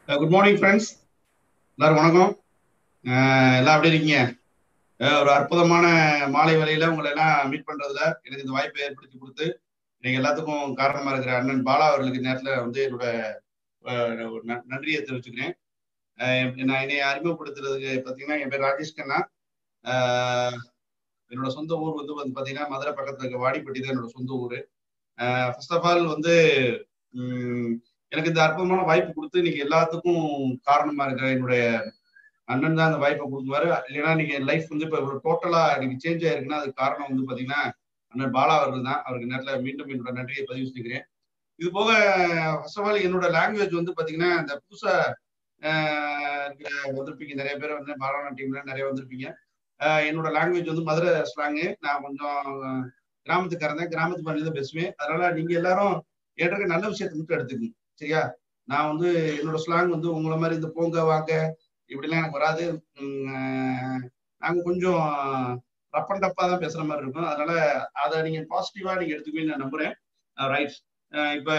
Good morning friends எல்லாரும் வணக்கம் அஹ் எல்லாம் எப்படி இருக்கீங்க அஹ் ஒரு அற்புதமான மாலை வேலையில உங்களை எல்லாம் மீட் பண்றதுல எனக்கு இந்த வாய்ப்பை ஏற்படுத்தி கொடுத்து நீங்க எல்லாத்துக்கும் காரணமா இருக்கிற அண்ணன் பாலா அவர்களுக்கு நேரத்துல வந்து என்னோட அஹ், ஒரு ந- நன்றியை தெரிவிச்சுக்கிறேன் அஹ் நான் என்னை அறிமுகப்படுத்துறதுக்கு பார்த்தீங்கன்னா என் பேர் ராஜேஷ் கண்ணா அஹ், என்னோட சொந்த ஊர் வந்து வந்து பார்த்தீங்கன்னா மதுரை பக்கத்துல இருக்க வாடிப்பட்டி தான் என்னோட சொந்த ஊர் ஃபர்ஸ்ட் ஆஃப் ஆல் வந்து உம், எனக்கு இந்த அற்புதமான வாய்ப்பு கொடுத்து இன்னைக்கு எல்லாத்துக்கும் காரணமா இருக்கிற என்னுடைய அண்ணன் தான் அந்த வாய்ப்பை கொடுக்குவாரு இல்லைன்னா இன்னைக்கு என் லைஃப் வந்து இப்போ டோட்டலா இன்னைக்கு சேஞ்ச் ஆயிருக்குன்னா அதுக்கு காரணம் வந்து பாத்தீங்கன்னா அண்ணன் பாலா அவர்கள் தான் அவருக்கு நேரத்தில் மீண்டும் என்னோட நன்றியை பதிவு செஞ்சுக்கிறேன் இது போக ஃபர்ஸ்ட் ஆஃப் ஆல் என்னோட லாங்குவேஜ் வந்து பாத்தீங்கன்னா இந்த புதுசா ஆஹ், இருக்கிற வந்திருப்பீங்க நிறைய பேர் வந்து பாலானா டீம்ல நிறைய வந்திருப்பீங்க ஆஹ், என்னோட லாங்குவேஜ் வந்து மதுரை ஸ்லாங்கு நான் கொஞ்சம் கிராமத்துக்காரன் தான் கிராமத்து பண்ணி தான் பேசுவேன் அதனால நீங்க எல்லாரும் என்கிட்ட நல்ல விஷயத்தை மட்டும் எடுத்துக்கங்க சரியா நான் வந்து என்னோட ஸ்லாங் வந்து உங்களை மாதிரி இந்த போங்க வாங்க இப்படிலாம் எனக்கு வராது உம், ஆஹ், நாங்க கொஞ்சம் ரப் அண்ட் டப்பா தான் பேசுற மாதிரி இருக்கும் அதனால அதை நீங்க பாசிட்டிவா நீங்க எடுத்துக்குவீங்கன்னு நான் நம்புறேன் ரைட் இப்ப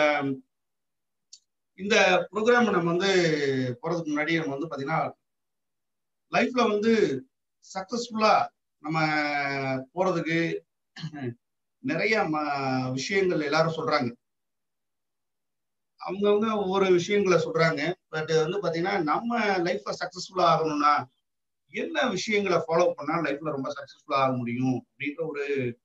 இந்த ப்ரோக்ராம் நம்ம வந்து போறதுக்கு முன்னாடி நம்ம வந்து பாத்தீங்கன்னா லைஃப்ல வந்து சக்சஸ்ஃபுல்லா நம்ம போறதுக்கு நிறைய ம- விஷயங்கள் எல்லாரும் சொல்றாங்க அவங்கவுங்க ஒவ்வொரு விஷயங்களை சொல்றாங்க பட் வந்து பாத்தீங்கன்னா நம்ம லைஃப்ல சக்சஸ்ஃபுல்லா ஆகணும்னா என்ன விஷயங்களை ஃபாலோ பண்ணா லைஃப்ல ரொம்ப சக்சஸ்ஃபுல்லா ஆக முடியும் அப்படின்ற ஒரு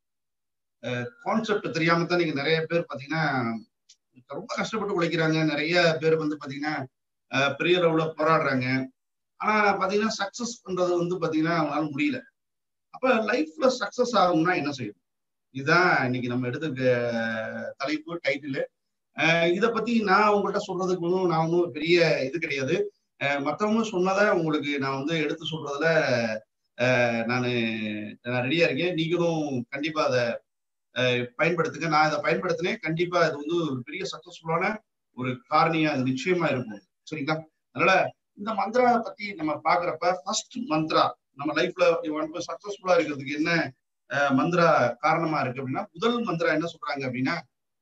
கான்செப்ட் தெரியாம தான் நீங்க நிறைய பேர் பாத்தீங்கன்னா ரொம்ப கஷ்டப்பட்டு உழைக்கிறாங்க நிறைய பேர் வந்து பாத்தீங்கன்னா அஹ், பெரிய லெவல்ல போராடுறாங்க ஆனா பாத்தீங்கன்னா சக்சஸ் பண்றது வந்து பாத்தீங்கன்னா அவங்களால முடியல அப்ப லைஃப்ல சக்சஸ் ஆகணும்னா என்ன செய்யணும் இதுதான் இன்னைக்கு நம்ம எடுத்துக்க தலைப்பு டைட்டில் இத பத்தி நான் உங்கள்கிட்ட சொல்றதுக்கு ஒன்றும் நான் ஒன்றும் பெரிய இது கிடையாது அஹ் மத்தவங்க சொன்னதை உங்களுக்கு நான் வந்து எடுத்து சொல்றதுல நான் நான் ரெடியா இருக்கேன் நீங்களும் கண்டிப்பா அதை அஹ், பயன்படுத்துங்க நான் இதை பயன்படுத்தினேன் கண்டிப்பா இது வந்து ஒரு பெரிய சக்சஸ்ஃபுல்லான ஒரு காரணியா அது நிச்சயமா இருக்கும் சரிங்களா அதனால இந்த மந்த்ரா பத்தி நம்ம பாக்குறப்ப ஃபர்ஸ்ட் மந்த்ரா நம்ம லைஃப்ல சக்சஸ்ஃபுல்லா இருக்கிறதுக்கு என்ன அஹ், மந்த்ரா காரணமா இருக்கு அப்படின்னா முதல் மந்த்ரா என்ன சொல்றாங்க அப்படின்னா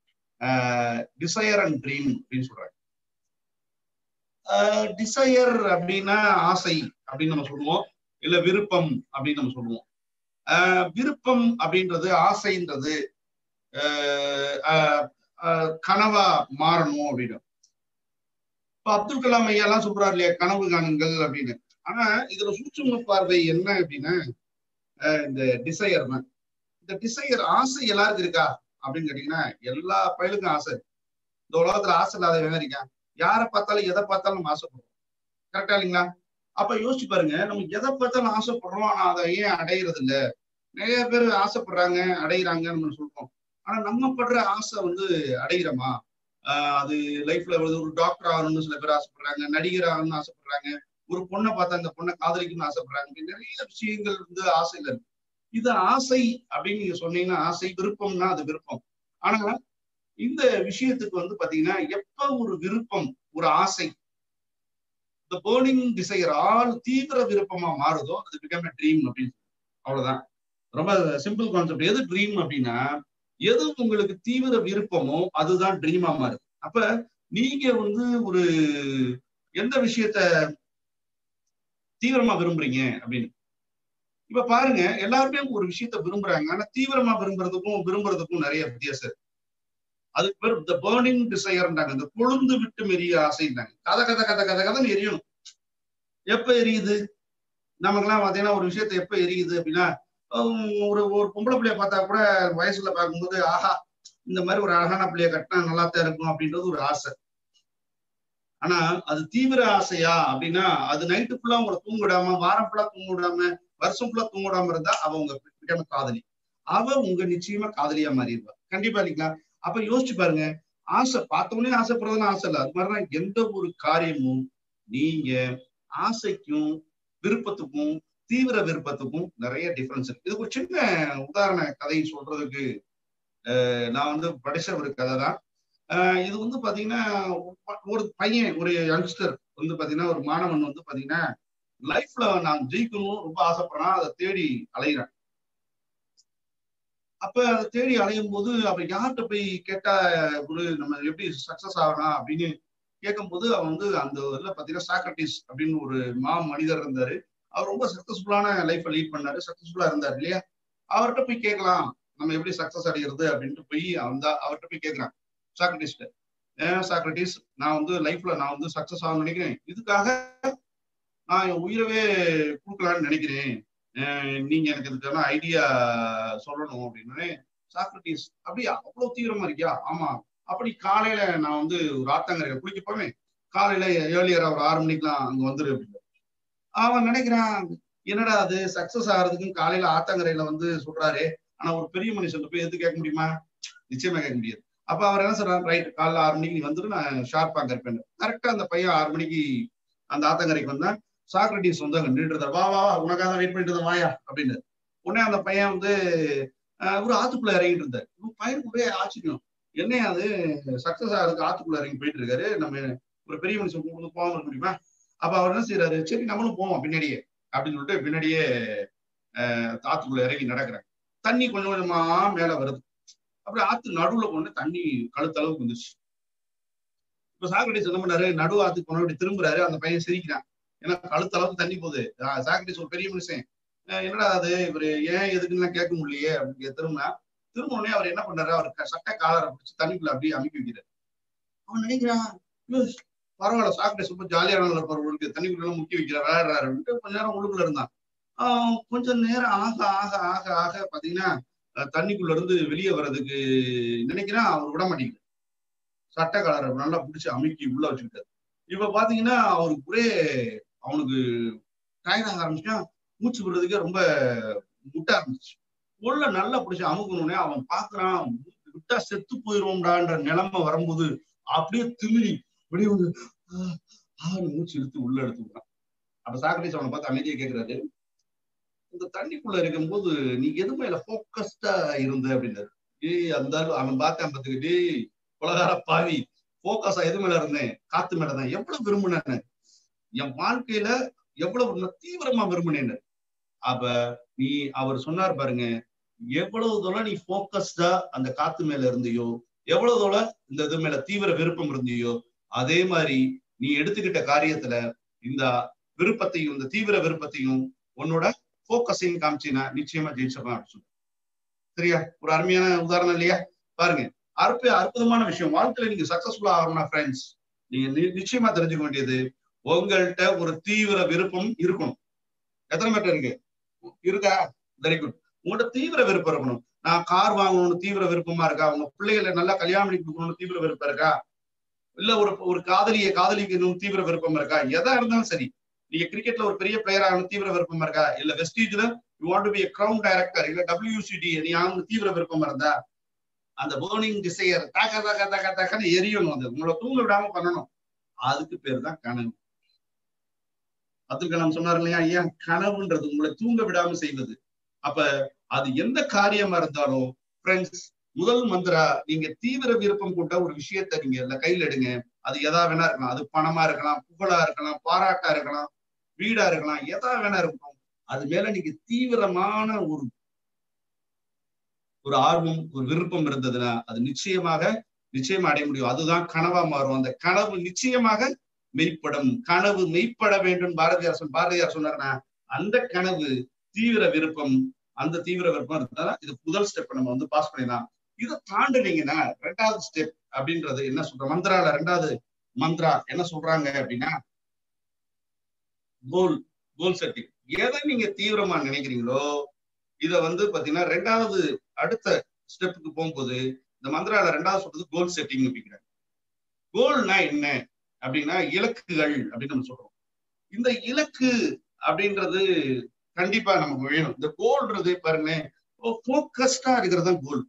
டிசையர் அண்ட் ட்ரீம் அப்படின்னு சொல்றாங்க டிசையர் அப்படின்னா ஆசை அப்படின்னு நம்ம சொல்லுவோம் இல்ல விருப்பம் அப்படின்னு நம்ம சொல்லுவோம் ஆஹ் விருப்பம் அப்படின்றது ஆசைன்றது ஆஹ் ஆஹ் ஆஹ் கனவா மாறணும் அப்படின்னு இப்ப அப்துல் கலாம் ஐயா எல்லாம் சொல்றாரு இல்லையா கனவு காணுங்கள் அப்படின்னு ஆனா இதுல சூட்சும பார்வை என்ன அப்படின்னா ஆஹ் இந்த டிசையர் தான் இந்த டிசையர் ஆசை எல்லாருக்கும் இருக்கா அப்படின்னு கேட்டீங்கன்னா எல்லா பயலுக்கும் ஆசை இருக்கு. இந்த உலகத்துல ஆசை இல்லாதவன் இருக்கான் யாரை பார்த்தாலும் எதை பார்த்தாலும் நம்ம ஆசைப்படுறோம் கரெக்டா இல்லைங்களா அப்ப யோசிச்சு பாருங்க நம்ம எதை பார்த்தாலும் ஆசைப்படுறோம் ஆனா அதை ஏன் அடையிறது இல்ல நிறைய பேர் ஆசைப்படுறாங்க அடையிறாங்கன்னு நம்ம சொல்றோம் ஆனா நம்ம படுற ஆசை வந்து அடையிறோமா ஆஹ் அது லைஃப்ல வந்து ஒரு டாக்டர் ஆகணும்னு சில பேர் ஆசைப்படுறாங்க நடிகர் ஆகணும்னு ஆசைப்படுறாங்க ஒரு பொண்ணை பார்த்தா அந்த பொண்ணை காதலிக்கணும்னு ஆசைப்படுறாங்க இப்படி நிறைய விஷயங்கள் வந்து ஆசையில இருக்கு இது ஆசை அப்படின்னு நீங்க சொன்னீங்கன்னா ஆசை விருப்பம்னா அது விருப்பம் ஆனா இந்த விஷயத்துக்கு வந்து பாத்தீங்கன்னா எப்ப ஒரு விருப்பம் ஒரு ஆசை இந்த பேர்னிங் டிசையர் ஆள் தீவிர விருப்பமா மாறுதோ அது பிகம் ட்ரீம் அப்படின்னு அவ்வளவுதான் ரொம்ப சிம்பிள் கான்செப்ட் எது ட்ரீம் அப்படின்னா எது உங்களுக்கு தீவிர விருப்பமோ அதுதான் ட்ரீமா மாறுது அப்ப நீங்க வந்து ஒரு எந்த விஷயத்த தீவிரமா விரும்புறீங்க அப்படின்னு இப்ப பாருங்க எல்லாருமே ஒரு விஷயத்த விரும்புறாங்க ஆனா தீவிரமா விரும்புறதுக்கும் விரும்புறதுக்கும் நிறைய வித்தியாசம் இருக்கு அதுக்கு பேர் இந்த பேர்னிங் டிசையர்ன்றாங்க இந்த கொழுந்து விட்டு மெரிய ஆசைன்றாங்க கதை கதை கதை கதை கதைன்னு எரியணும் எப்ப எரியுது நமக்கெல்லாம் பாத்தீங்கன்னா ஒரு விஷயத்த எப்ப எரியுது அப்படின்னா ஹம், ஒரு ஒரு பொம்பளை பிள்ளைய பார்த்தா கூட வயசுல பார்க்கும்போது ஆஹா இந்த மாதிரி ஒரு அழகான பிள்ளைய கட்டினா நல்லா தான் இருக்கும் அப்படின்றது ஒரு ஆசை ஆனா அது தீவிர ஆசையா அப்படின்னா அது நைட்டு ஃபுல்லா உங்களை தூங்க விடாம வாரம் ஃபுல்லா தூங்க விடாம வருஷம் ஃபுல்லா தூங்க விடாம இருந்தா அவ உங்க பிடிக்காம காதலி அவ உங்க நிச்சயமா காதலியா மாறிடுவா கண்டிப்பா இல்லைங்களா அப்ப யோசிச்சு பாருங்க ஆசை பார்த்தோன்னே ஆசைப்படுறதுன்னு ஆசை இல்லை அது மாதிரிதான் எந்த ஒரு காரியமும் நீங்க ஆசைக்கும் விருப்பத்துக்கும் தீவிர விருப்பத்துக்கும் நிறைய டிஃபரன்ஸ் இருக்கு இதுக்கு ஒரு சின்ன உதாரண கதை சொல்றதுக்கு அஹ், நான் வந்து படிச்ச ஒரு கதை தான் அஹ், இது வந்து பாத்தீங்கன்னா ஒரு பையன் ஒரு யங்ஸ்டர் வந்து பாத்தீங்கன்னா ஒரு மாணவன் வந்து பாத்தீங்கன்னா லைஃப்ல நான் ஜெயிக்கணும் ரொம்ப ஆசைப்படுறான் அதை தேடி அலைகிறான் அப்ப அதை தேடி அலையும் போது அவ யார்கிட்ட போய் கேட்டா குரு நம்ம எப்படி சக்சஸ் ஆகலாம் அப்படின்னு கேட்கும்போது அவன் வந்து அந்த இதுல பாத்தீங்கன்னா சாக்ரட்டிஸ் அப்படின்னு ஒரு மா மனிதர் இருந்தாரு அவர் ரொம்ப சக்சஸ்ஃபுல்லான லைஃப்பை லீட் பண்ணாரு சக்சஸ்ஃபுல்லா இருந்தார் இல்லையா அவர்கிட்ட போய் கேட்கலாம் நம்ம எப்படி சக்சஸ் அடைகிறது அப்படின்ட்டு போய் அந்த அவர்கிட்ட போய் கேட்கிறான் சாக்ரட்டிஸ்ட ஏன் சாக்ரட்டிஸ் நான் வந்து லைஃப்ல நான் வந்து சக்சஸ் ஆகணும்னு நினைக்கிறேன் இதுக்காக நான் என் உயிரவே கொடுக்கலான்னு நினைக்கிறேன் நீங்க எனக்கு இதுக்கான ஐடியா சொல்லணும் அப்படின்னு சாக்ரட்டிஸ் அப்படியா அவ்வளவு தீவிரமா இருக்கியா ஆமா அப்படி காலையில நான் வந்து ஒரு ஆத்தங்கரையில குளிக்க போவேன் காலையில ஏர்லியரா ஒரு ஆறு மணிக்கெல்லாம் அங்க வந்துரு அப்படின்னு அவன் நினைக்கிறான் என்னடா அது சக்சஸ் ஆகிறதுக்கும் காலையில ஆத்தங்கரையில வந்து சொல்றாரு ஆனா ஒரு பெரிய மனுஷன் போய் எது கேட்க முடியுமா நிச்சயமா கேட்க முடியாது அப்ப அவர் என்ன சொல்றாரு ரைட் காலைல ஆறு மணிக்கு நீ வந்துட்டு நான் ஷார்ப்பா அங்க இருப்பேன் கரெக்டா அந்த பையன் ஆறு மணிக்கு அந்த ஆத்தங்கரைக்கு வந்தா சாக்ரட்டிஸ் வந்து அங்க நின்றுட்டு வா வா உனக்காக தான் வெயிட் பண்ணிட்டு வாயா அப்படின்னு உடனே அந்த பையன் வந்து ஒரு ஆத்துக்குள்ள இறங்கிட்டு இருந்தார் பையனுக்கு ஒரே ஆச்சரியம் என்ன அது சக்சஸ் ஆகிறதுக்கு ஆத்துக்குள்ள இறங்கி போயிட்டு இருக்காரு நம்ம ஒரு பெரிய மனுஷன் கூப்பிட்டு போகாம இருக்க முடியுமா அப்ப அவர் என்ன செய்யறாரு சரி நம்மளும் போவோம் பின்னாடியே அப்படின்னு சொல்லிட்டு பின்னாடியே ஆத்துக்குள்ள இறங்கி நடக்கிறாங்க தண்ணி கொஞ்சம் கொஞ்சமா மேல வருது அப்படி ஆத்து நடுவுல கொண்டு தண்ணி கழுத்தளவுக்கு வந்துச்சு இப்ப சாக்ரட்டிஸ் என்ன பண்ணாரு நடு ஆத்துக்கு கொண்டு திரும்புறாரு அந்த பையன் சிரிக்கிறான் ஏன்னா கழுத்தளவுக்கு தண்ணி போகுது சாக்ரட்டிஸ் ஒரு பெரிய மனுஷன் என்னடா அது இவரு ஏன் எதுக்குன்னு கேட்க முடியலையே அப்படின்னு திரும்பினா திரும்ப உடனே அவர் என்ன பண்றாரு அவர் சட்டை காலரை பிடிச்சி தண்ணிக்குள்ள அப்படியே அமைக்க வைக்கிறார் அவன் நினைக்கிறான் பரவாயில்ல சாக்ரட்டிஸ் ரொம்ப ஜாலியான இருப்பார் தண்ணிக்குள்ள முக்கி வைக்கிறார் விளையாடுறாரு கொஞ்ச நேரம் உள்ளுக்குள்ள இருந்தான் கொஞ்சம் நேரம் ஆக ஆக ஆக ஆக பாத்தீங்கன்னா தண்ணிக்குள்ள இருந்து வெளியே வர்றதுக்கு நினைக்கிறான் அவர் விட மாட்டேங்குது சட்டை கலரை நல்லா பிடிச்சி அமுக்கி உள்ள வச்சுக்கிட்டாரு இப்ப பாத்தீங்கன்னா அவருக்கு ஒரே அவனுக்கு டயர்டாக ஆரம்பிச்சுன்னா மூச்சு விடுறதுக்கே ரொம்ப முட்ட ஆரம்பிச்சு உள்ள நல்லா பிடிச்சி அமுக்கணும்னே அவன் பாக்குறான் விட்டா செத்து போயிருவோம்டான்ற நிலைமை வரும்போது அப்படியே திமிரி அப்படியே வந்து மூச்சு இழுத்து உள்ள எடுத்து விடுறான் அப்ப சாக்ரட்டிஸ் அவனை பார்த்து அமைதியை கேட்கிறாரு இந்த தண்ணிக்குள்ள இருக்கும்போது நீ எது மேல போக்கஸ்டா இருந்த அப்படின்னாரு ஏய் அந்த அவன் பார்த்தான் பார்த்துக்கு டேய் கொலகார பாவி போக்கஸா எது மேல இருந்தேன் காத்து மேல தான் எவ்வளவு விரும்பினேன்னு என் வாழ்க்கையில எவ்வளவு தீவிரமா விரும்பினேன்னு அப்ப நீ அவர் சொன்னார் பாருங்க எவ்வளவு தூரம் நீ போக்கஸ்டா அந்த காத்து மேல இருந்தியோ எவ்வளவு தூரம் இந்த இது மேல தீவிர விருப்பம் இருந்தியோ அதே மாதிரி நீ எடுத்துக்கிட்ட காரியத்துல இந்த விருப்பத்தையும் இந்த தீவிர விருப்பத்தையும் உன்னோட போக்கஸையும் காமிச்சினா நிச்சயமா ஜெயிச்சிடலாம் அப்படின்னு சொல்லு சரியா ஒரு அருமையான உதாரணம் இல்லையா பாருங்க அற்ப அற்புதமான விஷயம் வாழ்க்கையில நீங்க சக்சஸ்ஃபுல்லா ஆகணும்னா ஃப்ரெண்ட்ஸ் நீங்க நிச்சயமா தெரிஞ்சுக்க வேண்டியது உங்கள்கிட்ட ஒரு தீவிர விருப்பம் இருக்கணும் எத்தனை பேர்ட்ட இருக்கு இருக்கா வெரி குட் உங்கள்கிட்ட தீவிர விருப்பம் இருக்கணும் நான் கார் வாங்கணும்னு தீவிர விருப்பமா இருக்கா உங்க பிள்ளைகளை நல்லா கல்யாணம் பண்ணி கொடுக்கணும்னு தீவிர விருப்பம் இருக்கா இல்ல ஒரு ஒரு காதலியை காதலிக்கணும் தீவிர விருப்பம் இருக்கா எதா இருந்தாலும் சரி நீங்க கிரிக்கெட்ல ஒரு பெரிய பிளேயர் ஆகணும் தீவிர விருப்பம் இருக்கா இல்ல வெஸ்டீஜ்ல you want to be crown director இல்ல டபிள்யூசிடி நீ ஆகணும் தீவிர விருப்பம் இருந்தா அந்த போர்னிங் டிசையர் தாக்க தாக்க தாக்க தாக்கன்னு எரியணும் அது உங்களை தூங்க விடாம பண்ணணும் அதுக்கு பேர் தான் கனவு அப்துல் கலாம் சொன்னார் இல்லையா ஏன் கனவுன்றது உங்களை தூங்க விடாம செய்வது அப்ப அது எந்த காரியமா இருந்தாலும் ஃப்ரெண்ட்ஸ் முதல் மந்திரா நீங்க தீவிர விருப்பம் கொண்ட ஒரு விஷயத்த நீங்க இல்ல கையில் எடுங்க அது எதா வேணா இருக்கலாம் அது பணமா இருக்கலாம் புகழா இருக்கலாம் பாராட்டா இருக்கலாம் வீடா இருக்கலாம் எதா வேணா இருக்கும் அது மேல நீங்க தீவிரமான ஒரு ஒரு ஆர்வம் ஒரு விருப்பம் இருந்ததுன்னா அது நிச்சயமாக நிச்சயமா அடைய முடியும் அதுதான் கனவா மாறும் அந்த கனவு நிச்சயமாக மெய்ப்படும் கனவு மெய்ப்பட வேண்டும் பாரதியார் சொன்ன பாரதியார் சொன்னார்னா அந்த கனவு தீவிர விருப்பம் அந்த தீவிர விருப்பம் இருந்தா இது முதல் ஸ்டெப் நம்ம வந்து பாஸ் பண்ணிடலாம் இதை தாண்டினீங்கன்னா ரெண்டாவது ஸ்டெப் அப்படின்றது என்ன சொல்ற மந்திரால ரெண்டாவது மந்த்ரா என்ன சொல்றாங்க அப்படின்னா கோல் கோல் செட்டிங் எதை நீங்க தீவிரமா நினைக்கிறீங்களோ இத வந்து பாத்தீங்கன்னா ரெண்டாவது அடுத்த ஸ்டெப்புக்கு போகும்போது இந்த மந்திரால ரெண்டாவது சொல்றது கோல் செட்டிங் அப்படிங்கிறாங்க கோல்னா என்ன அப்படின்னா இலக்குகள் அப்படின்னு நம்ம சொல்றோம் இந்த இலக்கு அப்படின்றது கண்டிப்பா நமக்கு வேணும் இந்த கோல்ன்றது பாருங்க போக்கஸ்டா இருக்கிறது தான் கோல்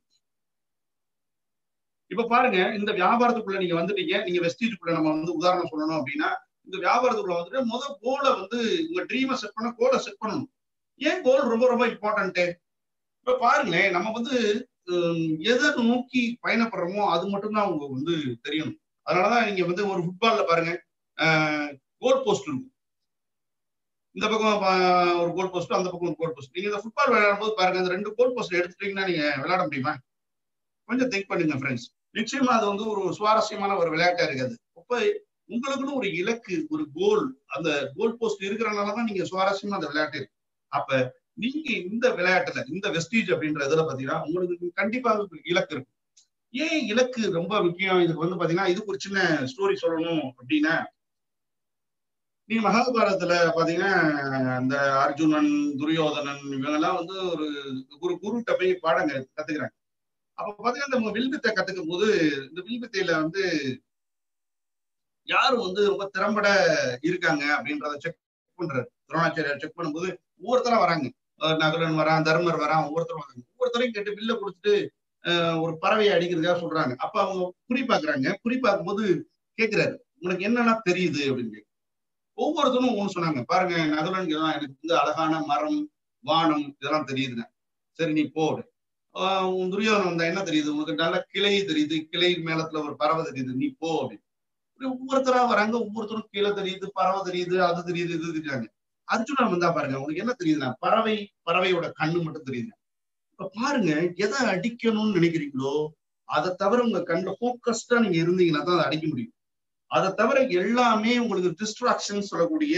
இப்ப பாருங்க இந்த வியாபாரத்துக்குள்ள நீங்க வந்துட்டீங்க நீங்க வெஸ்டீஜுக்குள்ள நம்ம வந்து உதாரணம் சொல்லணும் அப்படின்னா இந்த வியாபாரத்துக்குள்ள வந்துட்டு முதல் கோலை வந்து உங்க ட்ரீமை செட் பண்ண கோலை செட் பண்ணணும் ஏன் கோல் ரொம்ப ரொம்ப இம்பார்ட்டன்ட்டு இப்ப பாருங்களேன் நம்ம வந்து எதை நோக்கி பயணப்படுறோமோ அது மட்டும்தான் அவங்க வந்து தெரியணும் அதனாலதான் நீங்க வந்து ஒரு ஃபுட்பால்ல பாருங்க கோல் போஸ்ட் இருக்கும் இந்த பக்கம் ஒரு கோல் போஸ்ட் அந்த பக்கம் ஒரு கோல் போஸ்ட் நீங்க இந்த ஃபுட்பால் விளையாடும் போது பாருங்க அந்த ரெண்டு கோல் போஸ்ட் எடுத்துட்டீங்கன்னா நீங்க விளையாட முடியுமா கொஞ்சம் திங்க் பண்ணுங்க ஃப்ரெண்ட்ஸ் நிச்சயமா அது வந்து ஒரு சுவாரஸ்யமான ஒரு விளையாட்டா இருக்காது அப்ப உங்களுக்குன்னு ஒரு இலக்கு ஒரு கோல் அந்த கோல் போஸ்ட் இருக்கிறனாலதான் நீங்க சுவாரஸ்யமா அந்த விளையாட்டு இருக்கு அப்ப நீங்க இந்த விளையாட்டுல இந்த வெஸ்டீஜ் அப்படின்ற இதுல பாத்தீங்கன்னா உங்களுக்கு கண்டிப்பாக இலக்கு இருக்கும் ஏன் இலக்கு ரொம்ப முக்கியம் இதுக்கு வந்து பாத்தீங்கன்னா இதுக்கு ஒரு சின்ன ஸ்டோரி சொல்லணும் அப்படின்னா நீ மகாபாரதத்துல பாத்தீங்கன்னா இந்த அர்ஜுனன் துரியோதனன் இவங்க எல்லாம் வந்து ஒரு ஒரு குருட்ட போய் பாடங்க கத்துக்கிறாங்க அப்ப பாத்தீங்கன்னா இந்த வில்வித்தை கத்துக்கும் போது இந்த வில்வித்தையில வந்து யாரு வந்து ரொம்ப திறம்பட இருக்காங்க அப்படின்றத செக் பண்றாரு துரோணாச்சாரியார் செக் பண்ணும்போது ஒவ்வொருத்தரா வராங்க நகுலன் வரான் தர்மர் வரான் ஒவ்வொருத்தரும் வராங்க ஒவ்வொருத்தரையும் கேட்டு வில்ல கொடுத்துட்டு ஒரு பறவையை அடிக்கிறதுக்காக சொல்றாங்க அப்ப அவங்க குறி பாக்குறாங்க குறி பார்க்கும்போது கேட்கிறாரு உனக்கு என்னன்னா தெரியுது அப்படின்னு ஒவ்வொருத்தரும் ஒண்ணு சொன்னாங்க பாருங்க நகுலன் எனக்கு வந்து அழகான மரம் வானம் இதெல்லாம் தெரியுதுங்க சரி நீ போடு துரியோதனம் வந்தா என்ன தெரியுது உனக்கு நல்ல கிளை தெரியுது கிளை மேலத்துல ஒரு பறவை தெரியுது நீ போ அப்படின்னு ஒவ்வொருத்தரா வராங்க ஒவ்வொருத்தரும் கீழே தெரியுது பறவை தெரியுது அது தெரியுது இது தெரியுறாங்க அர்ஜுனன் வந்தா பாருங்க உனக்கு என்ன தெரியுதுன்னா பறவை பறவையோட கண்ணு மட்டும் தெரியுது இப்ப பாருங்க எதை அடிக்கணும்னு நினைக்கிறீங்களோ அதை தவிர உங்க கண்ணுல போக்கஸ்டா நீங்க இருந்தீங்கன்னா தான் அதை அடிக்க முடியும் அதை தவிர எல்லாமே உங்களுக்கு டிஸ்ட்ராக்ஷன் சொல்லக்கூடிய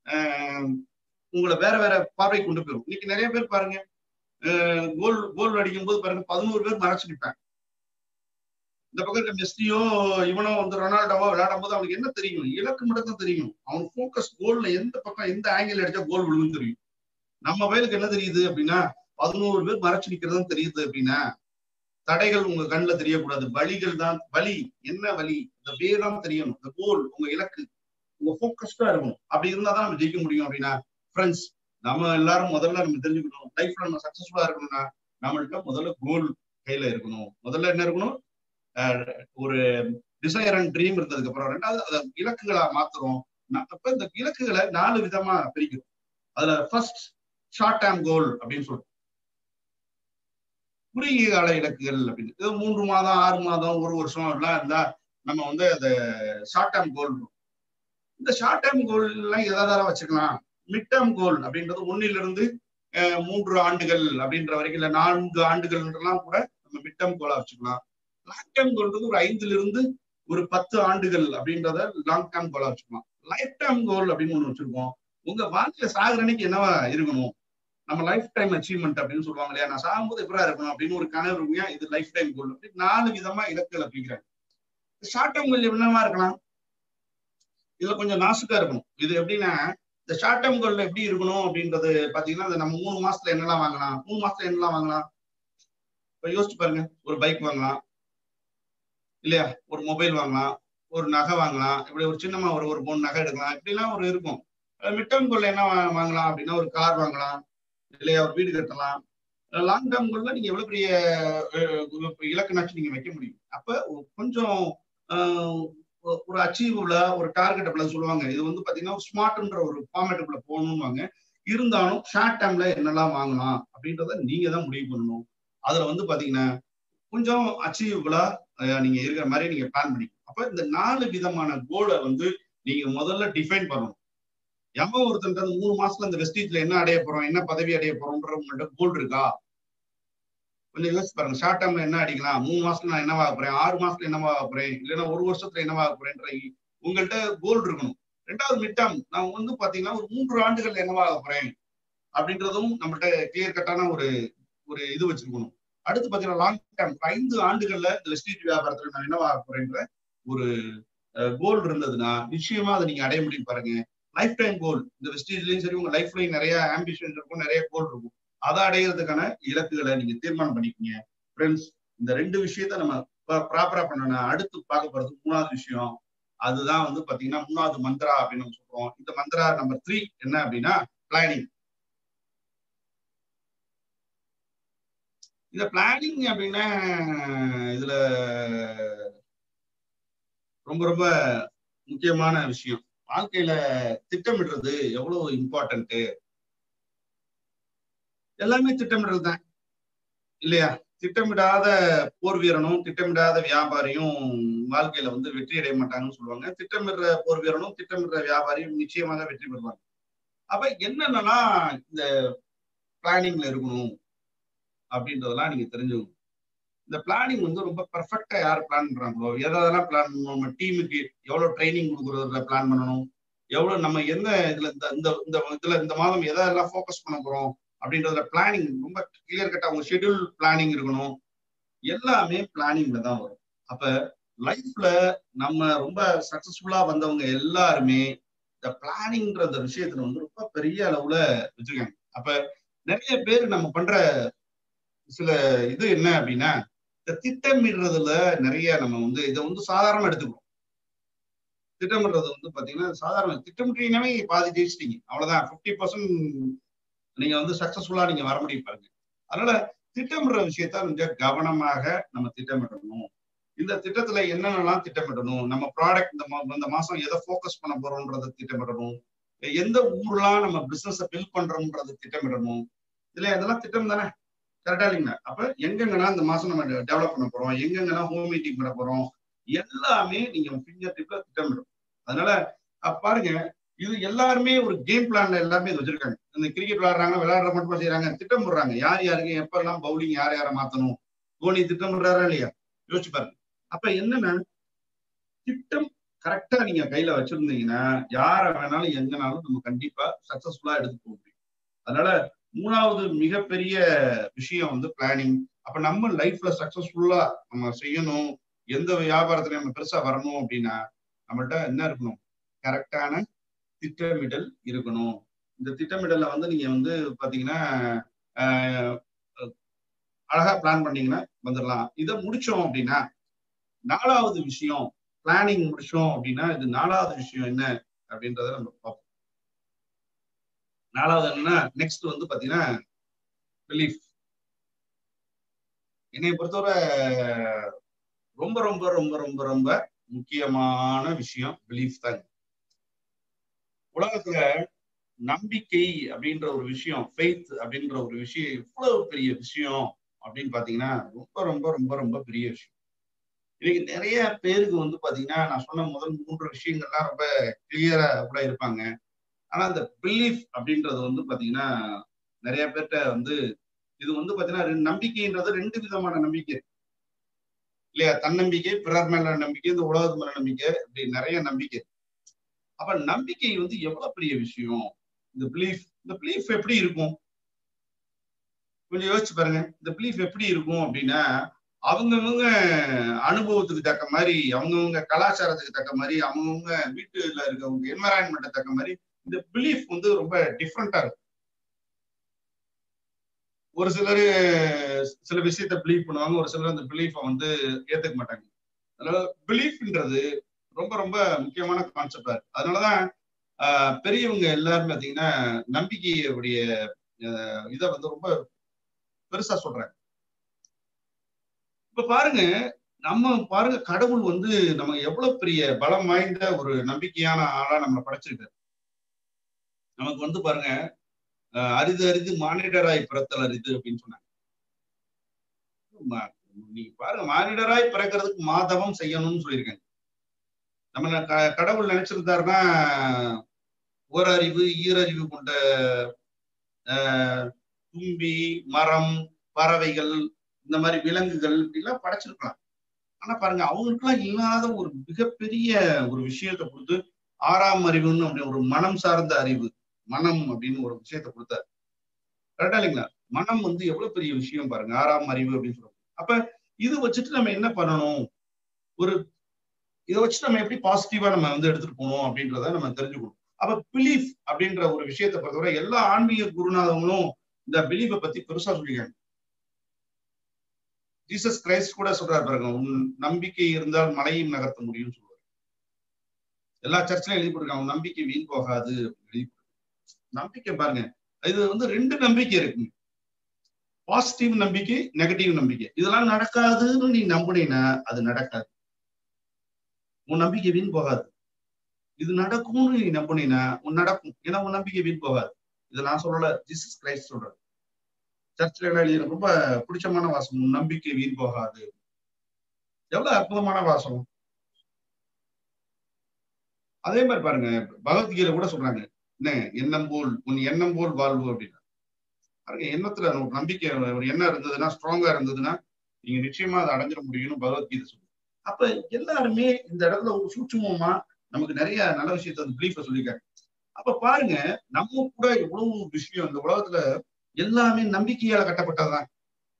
உங்களை வேற வேற பார்வை கொண்டு போயிடும் இன்னைக்கு நிறைய பேர் பாருங்க கோல் கோல் அடிக்கும் போது பாருங்க பதினோரு பேர் மறைச்சு நிற்பாங்க இந்த பக்கம் இருக்க மெஸ்டியோ இவனோ வந்து ரொனால்டோவோ விளையாடும் போது அவனுக்கு என்ன தெரியும் இலக்கு மட்டும் தான் தெரியும் அவன் போக்கஸ் கோல்ல எந்த பக்கம் எந்த ஆங்கிள் அடிச்சா கோல் விழுகுன்னு தெரியும் நம்ம வயலுக்கு என்ன தெரியுது அப்படின்னா பதினோரு பேர் மறைச்சு நிக்கிறதும் தெரியுது அப்படின்னா தடைகள் உங்க கண்ணுல தெரியக்கூடாது வழிகள் தான் வலி என்ன வலி இந்த வே தான் தெரியணும் இந்த கோல் உங்க இலக்கு உங்க போக்கஸ்டா இருக்கணும் அப்படி இருந்தா தான் நம்ம ஜெயிக்க முடியும் அப்படின்னா ஃப்ரெண்ட்ஸ் நம்ம எல்லாரும் முதல்ல நம்ம தெரிஞ்சுக்கணும் லைஃப்ல நம்ம சக்சஸ்ஃபுல்லா இருக்கணும்னா நம்மள்கிட்ட முதல்ல கோல் கையில இருக்கணும் முதல்ல என்ன இருக்கணும் ஒரு டிசைர் அண்ட் ட்ரீம் இருந்ததுக்கு அப்புறம் ரெண்டாவது அதை இலக்குகளா மாத்துறோம் அப்ப இந்த இலக்குகளை நாலு விதமா பிரிக்கிறோம் அதுல ஃபர்ஸ்ட் ஷார்ட் டேம் கோல் அப்படின்னு சொல்றோம் குறுகிய கால இலக்குகள் அப்படின்னு இது மூன்று மாதம் ஆறு மாதம் ஒரு வருஷம் எல்லாம் இருந்தா நம்ம வந்து அந்த ஷார்ட் டேம் கோல் இந்த ஷார்ட் டேம் கோல் எல்லாம் எதாவது வச்சுக்கலாம் மிட் டேம் கோல் அப்படின்றது ஒன்னில இருந்து மூன்று ஆண்டுகள் அப்படின்ற வரைக்கும் இல்ல நான்கு ஆண்டுகள்ன்றலாம் கூட நம்ம மிட் டேம் கோலா வச்சுக்கலாம் லாங் டேம் கோல்ன்றது ஒரு ஐந்துல இருந்து ஒரு பத்து ஆண்டுகள் அப்படின்றத லாங் டேம் கோலா வச்சுக்கலாம் லைஃப் டைம் கோல் அப்படின்னு ஒண்ணு வச்சிருக்கோம் உங்க வாழ்க்கையில சாகுற அன்னைக்கு என்னவா இருக்கணும் நம்ம லைஃப் டைம் அச்சீவ்மெண்ட் அப்படின்னு சொல்லுவாங்க இல்லையா நான் சாகும்போது எப்படா இருக்கணும் அப்படின்னு ஒரு கனவு இருக்குங்க இது லைஃப் டைம் கோல் அப்படி நாலு விதமா இலக்குகளை பிரிக்கிறாங்க ஷார்ட் டேம் கோல் என்னவா இருக்கலாம் இதுல கொஞ்சம் நாசுக்கா இருக்கணும் இது எப்படின்னா இந்த ஷார்ட் டேம் கோல்ல எப்படி இருக்கணும் அப்படின்றது பாத்தீங்கன்னா நம்ம மூணு மாசத்துல என்னெல்லாம் வாங்கலாம் மூணு மாசத்துல என்னெல்லாம் வாங்கலாம் இப்ப யோசிச்சு பாருங்க ஒரு பைக் வாங்கலாம் இல்லையா ஒரு மொபைல் வாங்கலாம் ஒரு நகை வாங்கலாம் இப்படி ஒரு சின்னமா ஒரு ஒரு பொண்ணு நகை எடுக்கலாம் இப்படிலாம் ஒரு இருக்கும் மிட் டேர்ம் கோல்ல என்ன வாங்கலாம் அப்படின்னா ஒரு கார் வாங்கலாம் இல்லையா ஒரு வீடு கட்டலாம் லாங் டேர்ம் கோல்ல நீங்க எவ்வளவு பெரிய இலக்குனாச்சும் நீங்க வைக்க முடியும் அப்ப கொஞ்சம் ஒரு அச்சீவபிளா ஒரு டார்கெட்டபிளா சொல்லுவாங்க இது வந்து பாத்தீங்கன்னா ஸ்மார்ட்ன்ற ஒரு ஃபார்மேட்டுக்குள்ள போகணும்வாங்க இருந்தாலும் ஷார்ட் டேர்ம்ல என்னெல்லாம் வாங்கலாம் அப்படின்றத நீங்க தான் முடிவு பண்ணணும் அதுல வந்து பாத்தீங்கன்னா கொஞ்சம் அச்சீவபிளா நீங்க இருக்கிற மாதிரி நீங்க பிளான் பண்ணிக்கணும் அப்ப இந்த நாலு விதமான கோலை வந்து நீங்க முதல்ல டிஃபைன் பண்ணணும் எவன் ஒருத்தன் மூணு மாசத்துல இந்த வெஸ்டீஜ்ல என்ன அடைய போறோம் என்ன பதவி அடைய போறோம்ன்ற உங்கள்கிட்ட கோல் இருக்கா கொஞ்சம் யோசிச்சு பாருங்க ஷார்ட் டேர்ம்ல என்ன அடிக்கலாம் மூணு மாசத்துல நான் என்னவா போறேன் ஆறு மாசத்துல என்னவா போறேன் இல்லைன்னா ஒரு வருஷத்துல என்னவா போறேன்ற உங்கள்கிட்ட கோல் இருக்கணும் ரெண்டாவது மிட் டேர்ம் நான் வந்து பாத்தீங்கன்னா ஒரு மூன்று ஆண்டுகள் என்னவா போறேன் அப்படின்றதும் நம்மள்ட்ட கிளியர் கட்டான ஒரு ஒரு இது வச்சிருக்கணும் அடுத்து பாத்தீங்கன்னா லாங் டேர்ம் ஐந்து ஆண்டுகள்ல இந்த வெஸ்டீஜ் வியாபாரத்துல நான் என்னவா போறேன்ற ஒரு கோல் இருந்ததுன்னா நிச்சயமா அதை நீங்க அடைய முடியும் பாருங்க லைஃப் டைம் கோல் இந்த வெஸ்டேஜ்லயும் சரி உங்க லைஃப்லயும் நிறைய ஆம்பிஷன் இருக்கும் நிறைய கோல் இருக்கும் அதை அடையிறதுக்கான இலக்குகளை நீங்க தீர்மானம் பண்ணிக்கீங்க ஃப்ரெண்ட்ஸ் இந்த ரெண்டு விஷயத்த நம்ம ப்ராப்பரா பண்ணணும் அடுத்து பார்க்க போறது மூணாவது விஷயம் அதுதான் வந்து பாத்தீங்கன்னா மூணாவது மந்திரா அப்படின்னு நம்ம சொல்றோம் இந்த மந்திரா நம்பர் த்ரீ என்ன அப்படின்னா பிளானிங் இந்த பிளானிங் அப்படின்னா இதுல ரொம்ப ரொம்ப முக்கியமான விஷயம் வாழ்க்கையில திட்டமிடுறது எவ்வளவு இம்பார்ட்டன்ட் எல்லாமே திட்டமிடுறது தான் இல்லையா திட்டமிடாத போர் வீரனும் திட்டமிடாத வியாபாரியும் வாழ்க்கையில வந்து வெற்றி அடைய மாட்டாங்கன்னு சொல்லுவாங்க திட்டமிடுற போர் வீரனும் திட்டமிடுற வியாபாரியும் நிச்சயமாக வெற்றி பெறுவாங்க அப்ப என்னென்னலாம் இந்த பிளானிங்ல இருக்கணும் அப்படின்றதெல்லாம் நீங்க தெரிஞ்சுக்கணும் இந்த பிளானிங் வந்து ரொம்ப பெர்ஃபெக்டா யார் பிளான் பண்றாங்களோ எதெல்லாம் பிளான் பண்ணணும் நம்ம டீமுக்கு எவ்வளவு ட்ரைனிங் கொடுக்குறதுல பிளான் பண்ணணும் எவ்வளவு நம்ம எந்த இதுல இந்த இந்த இந்த இதுல இந்த மாதம் எதெல்லாம் ஃபோக்கஸ் பண்ண போறோம் அப்படின்றதுல பிளானிங் ரொம்ப கிளியர் கட்டா அவங்க ஷெட்யூல் பிளானிங் இருக்கணும் எல்லாமே பிளானிங்ல தான் வரும் அப்ப லைஃப்ல நம்ம ரொம்ப சக்சஸ்ஃபுல்லா வந்தவங்க எல்லாருமே இந்த பிளானிங்ன்ற அந்த விஷயத்துல வந்து ரொம்ப பெரிய அளவுல வச்சிருக்காங்க அப்ப நிறைய பேர் நம்ம பண்ற சில இது என்ன அப்படின்னா இந்த திட்டமிடுறதுல நிறைய நம்ம வந்து இதை வந்து சாதாரண எடுத்துக்கிறோம் திட்டமிடுறது வந்து பாத்தீங்கன்னா சாதாரண திட்டமிட்டீங்கன்னாவே பாதி ஜெயிச்சிட்டீங்க அவ்வளவுதான் ஃபிஃப்டி பர்சன்ட் நீங்க வந்து சக்சஸ்ஃபுல்லா நீங்க வர முடியும் பாருங்க அதனால திட்டமிடுற விஷயத்த கொஞ்சம் கவனமாக நம்ம திட்டமிடணும் இந்த திட்டத்துல என்னென்னலாம் திட்டமிடணும் நம்ம ப்ராடக்ட் இந்த இந்த மாசம் எதை ஃபோக்கஸ் பண்ண போறோம்ன்றத திட்டமிடணும் எந்த ஊர்லாம் நம்ம பிசினஸ் பில்ட் பண்றோம்ன்றத திட்டமிடணும் இதுல இதெல்லாம் திட்டம் தானே கரெக்டா இல்லைங்களா அப்ப எங்கெங்கன்னா இந்த மாசம் நம்ம டெவலப் பண்ண போறோம் எங்கெங்கன்னா ஹோம் மீட்டிங் பண்ண போறோம் எல்லாமே நீங்க ஃபிங்கர் டிப்ல திட்டமிடும் அதனால பாருங்க இது எல்லாருமே ஒரு கேம் பிளான்ல எல்லாருமே இது வச்சிருக்காங்க இந்த கிரிக்கெட் விளையாடுறாங்க விளையாடுற மட்டும் செய்யறாங்க திட்டம் போடுறாங்க யார் யாருக்கு எப்ப எல்லாம் பவுலிங் யார் யாரை மாத்தணும் தோனி திட்டம் போடுறாரா இல்லையா யோசிச்சு பாருங்க அப்ப என்னன்னா திட்டம் கரெக்டா நீங்க கையில வச்சிருந்தீங்கன்னா யார வேணாலும் எங்கனாலும் நம்ம கண்டிப்பா சக்சஸ்ஃபுல்லா எடுத்து போக முடியும் அதனால மூணாவது மிகப்பெரிய விஷயம் வந்து பிளானிங் அப்ப நம்ம லைஃப்ல சக்சஸ்ஃபுல்லா நம்ம செய்யணும் எந்த வியாபாரத்துல நம்ம பெருசா வரணும் அப்படின்னா நம்மள்ட்ட என்ன இருக்கணும் கரெக்டான திட்டமிடல் இருக்கணும் இந்த திட்டமிடல்ல வந்து நீங்க வந்து பாத்தீங்கன்னா அழகா பிளான் பண்ணீங்கன்னா வந்துடலாம் இதை முடிச்சோம் அப்படின்னா நாலாவது விஷயம் பிளானிங் முடிச்சோம் அப்படின்னா இது நாலாவது விஷயம் என்ன அப்படின்றத நம்ம பார்ப்போம் நாலாவது என்னன்னா நெக்ஸ்ட் வந்து பாத்தீங்கன்னா பிலீஃப் என்னை பொறுத்தவரை ரொம்ப ரொம்ப ரொம்ப ரொம்ப ரொம்ப முக்கியமான விஷயம் பிலீஃப் தாங்க உலகத்துல நம்பிக்கை அப்படின்ற ஒரு விஷயம் ஃபெய்த் அப்படின்ற ஒரு விஷயம் எவ்வளவு பெரிய விஷயம் அப்படின்னு பாத்தீங்கன்னா ரொம்ப ரொம்ப ரொம்ப ரொம்ப பெரிய விஷயம் இன்னைக்கு நிறைய பேருக்கு வந்து பாத்தீங்கன்னா நான் சொன்ன முதல் மூன்று விஷயங்கள்லாம் ரொம்ப கிளியரா கூட இருப்பாங்க ஆனா அந்த பிலீஃப் அப்படின்றது வந்து பாத்தீங்கன்னா நிறைய பேர்கிட்ட வந்து இது வந்து பாத்தீங்கன்னா நம்பிக்கைன்றது ரெண்டு விதமான நம்பிக்கை இல்லையா தன்னம்பிக்கை பிறர் மேல நம்பிக்கை இந்த உலகத்து மேல நம்பிக்கை இப்படி நிறைய நம்பிக்கை அப்ப நம்பிக்கை வந்து எவ்வளவு பெரிய விஷயம் இந்த பிலீஃப் இந்த பிலீஃப் எப்படி இருக்கும் கொஞ்சம் யோசிச்சு பாருங்க இந்த பிலீஃப் எப்படி இருக்கும் அப்படின்னா அவங்கவுங்க அனுபவத்துக்கு தக்க மாதிரி அவங்கவுங்க கலாச்சாரத்துக்கு தக்க மாதிரி அவங்கவுங்க வீட்டுல இருக்கவங்க என்வரான்மெண்ட் தக்க மாதிரி இந்த பிலீஃப் வந்து ரொம்ப டிஃப்ரெண்டா இருக்கும் ஒரு சிலர் சில விஷயத்த பிலீவ் பண்ணுவாங்க ஒரு சிலர் அந்த பிலீஃபை வந்து ஏத்துக்க மாட்டாங்க அதனால பிலீஃப்ன்றது ரொம்ப ரொம்ப முக்கியமான கான்செப்டா இருக்கு அதனாலதான் பெரியவங்க எல்லாரும் பாத்தீங்கன்னா நம்பிக்கையுடைய இதை வந்து ரொம்ப பெருசா சொல்றாங்க இப்ப பாருங்க நம்ம பாருங்க கடவுள் வந்து நம்ம எவ்வளவு பெரிய பலம் வாய்ந்த ஒரு நம்பிக்கையான ஆளா நம்மளை படைச்சிருக்காரு நமக்கு வந்து பாருங்க அரிது அரிது மானிடராய் பிறத்தல் அரிது அப்படின்னு சொன்னாங்க நீங்க பாருங்க மானிடராய் பிறக்கிறதுக்கு மாதவம் செய்யணும்னு சொல்லியிருக்காங்க நம்ம கடவுள் நினைச்சிருந்தாருன்னா ஓரறிவு ஈரறிவு கொண்ட தும்பி மரம் பறவைகள் இந்த மாதிரி விலங்குகள் இப்படிலாம் படைச்சிருக்கலாம் ஆனா பாருங்க அவங்களுக்குலாம் இல்லாத ஒரு மிகப்பெரிய ஒரு விஷயத்த கொடுத்து ஆறாம் அறிவுன்னு அப்படி ஒரு மனம் சார்ந்த அறிவு மனம் அப்படின்னு ஒரு விஷயத்த கொடுத்தாரு கரெக்டா இல்லைங்களா மனம் வந்து எவ்வளவு பெரிய விஷயம் பாருங்க ஆறாம் அறிவு அப்படின்னு சொல்லுவாங்க அப்ப இது வச்சுட்டு நம்ம என்ன பண்ணணும் ஒரு இதை வச்சு நம்ம எப்படி பாசிட்டிவா நம்ம வந்து எடுத்துட்டு போகணும் அப்படின்றத நம்ம தெரிஞ்சுக்கணும் அப்ப பிலீஃப் அப்படின்ற ஒரு விஷயத்தை பொறுத்தவரை எல்லா ஆன்மீக குருநாதங்களும் இந்த பிலீஃபை பத்தி பெருசா சொல்லிக்காங்க ஜீசஸ் கிரைஸ்ட் கூட சொல்றாரு பாருங்க உன் நம்பிக்கை இருந்தால் மலையும் நகர்த்த முடியும்னு சொல்லுவாரு எல்லா சர்ச்சிலும் எழுதி போட்டிருக்காங்க நம்பிக்கை வீண் போகாது எழுதி நம்பிக்கை பாருங்க இது வந்து ரெண்டு நம்பிக்கை இருக்குங்க பாசிட்டிவ் நம்பிக்கை நெகட்டிவ் நம்பிக்கை இதெல்லாம் நடக்காதுன்னு நீ நம்புனீங்கன்னா அது நடக்காது உன் நம்பிக்கை வீண் போகாது இது நடக்கும்னு நீ நம்புனீங்கன்னா உன் நடக்கும் ஏன்னா உன் நம்பிக்கை வீண் போகாது இதை நான் சொல்லல ஜீசஸ் கிரைஸ்ட் சொல்றேன் சர்ச்சில் எழுதி ரொம்ப பிடிச்சமான வாசம் உன் நம்பிக்கை வீண் போகாது எவ்வளவு அற்புதமான வாசம் அதே மாதிரி பாருங்க பகவத்கீதை கூட சொல்றாங்க என்ன எண்ணம் போல் உன் எண்ணம் போல் வாழ்வு அப்படின்னா பாருங்க எண்ணத்துல ஒரு நம்பிக்கை ஒரு எண்ணம் இருந்ததுன்னா ஸ்ட்ராங்கா இருந்ததுன்னா நீங்க நிச்சயமா அதை அடைஞ்சிட முடியும்னு பகவத்கீதை சொல்லுது அப்ப எல்லாருமே இந்த இடத்துல ஒரு சூட்சுமமா நமக்கு நிறைய நல்ல விஷயத்த அந்த பிலீஃப சொல்லியிருக்காங்க அப்ப பாருங்க நம்ம கூட எவ்வளவு விஷயம் இந்த உலகத்துல எல்லாமே நம்பிக்கையால கட்டப்பட்டதுதான்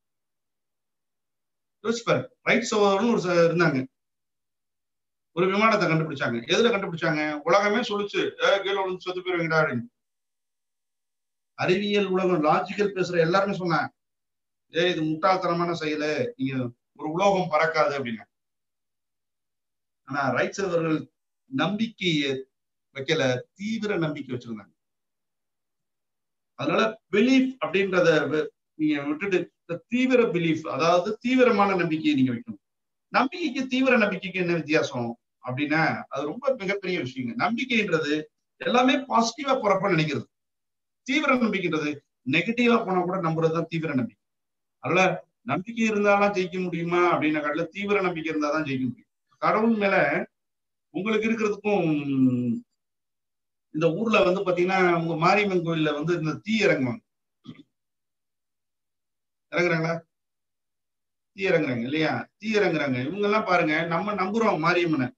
யோசிப்பாரு ரைட் சோதரன் ஒரு ச- இருந்தாங்க ஒரு விமானத்தை கண்டுபிடிச்சாங்க எதுல கண்டுபிடிச்சாங்க உலகமே சொல்லுச்சு "ஏ, கீழே விழுந்து செத்து போயிருவீங்கடா அப்படின்னு அறிவியல் உலகம் லாஜிக்கல் பேசுற எல்லாருமே சொன்னாங்க ஏ இது முட்டாள்தனமான செயலு நீங்க ஒரு உலோகம் பறக்காது அப்படின்னு ஆனா ரைட்ஸ் அவர்கள் நம்பிக்கையை வைக்கல தீவிர நம்பிக்கை வச்சிருந்தாங்க அதனால பிலீஃப் அப்படின்றத வ- நீங்க விட்டுட்டு இந்த தீவிர பிலீஃப் அதாவது தீவிரமான நம்பிக்கையை நீங்க வைக்கணும் நம்பிக்கைக்கு தீவிர நம்பிக்கைக்கு என்ன வித்தியாசம் அப்படின்னா அது ரொம்ப மிகப்பெரிய விஷயங்க நம்பிக்கைன்றது எல்லாமே பாசிட்டிவா போறப்ப நினைக்கிறது தீவிர நம்பிக்கைன்றது நெகட்டிவா போனா கூட நம்புறதுதான் தீவிர நம்பிக்கை அதனால நம்பிக்கை இருந்தாலும் ஜெயிக்க முடியுமா அப்படின்ன காட்டில தீவிர நம்பிக்கை இருந்தாதான் ஜெயிக்க முடியும் கடவுள் மேல உங்களுக்கு இருக்கிறதுக்கும் இந்த ஊர்ல வந்து பாத்தீங்கன்னா உங்க மாரியம்மன் கோயில்ல வந்து இந்த தீ இறங்குவாங்க இறங்குறாங்களா தீ இறங்குறாங்க இல்லையா தீ இறங்குறாங்க இவங்க எல்லாம் பாருங்க நம்ம நம்புறோம் மாரியம்மனை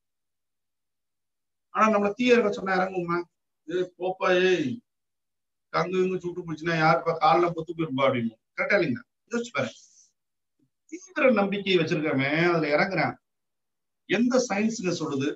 ஆனா நம்மள தீ இறங்க சொன்னா இறங்குமா ஏ போப்பா ஏய் கங்கு இங்கு சுட்டு போச்சுன்னா யாருப்பா காலில் பொத்து போயிருப்பா அப்படின்னு கரெக்டா இல்லைங்க யோசிச்சு பாருங்க தீவிர நம்பிக்கை வச்சிருக்கவன் அதுல இறங்குறான் எந்த சயின்ஸுங்க சொல்லுது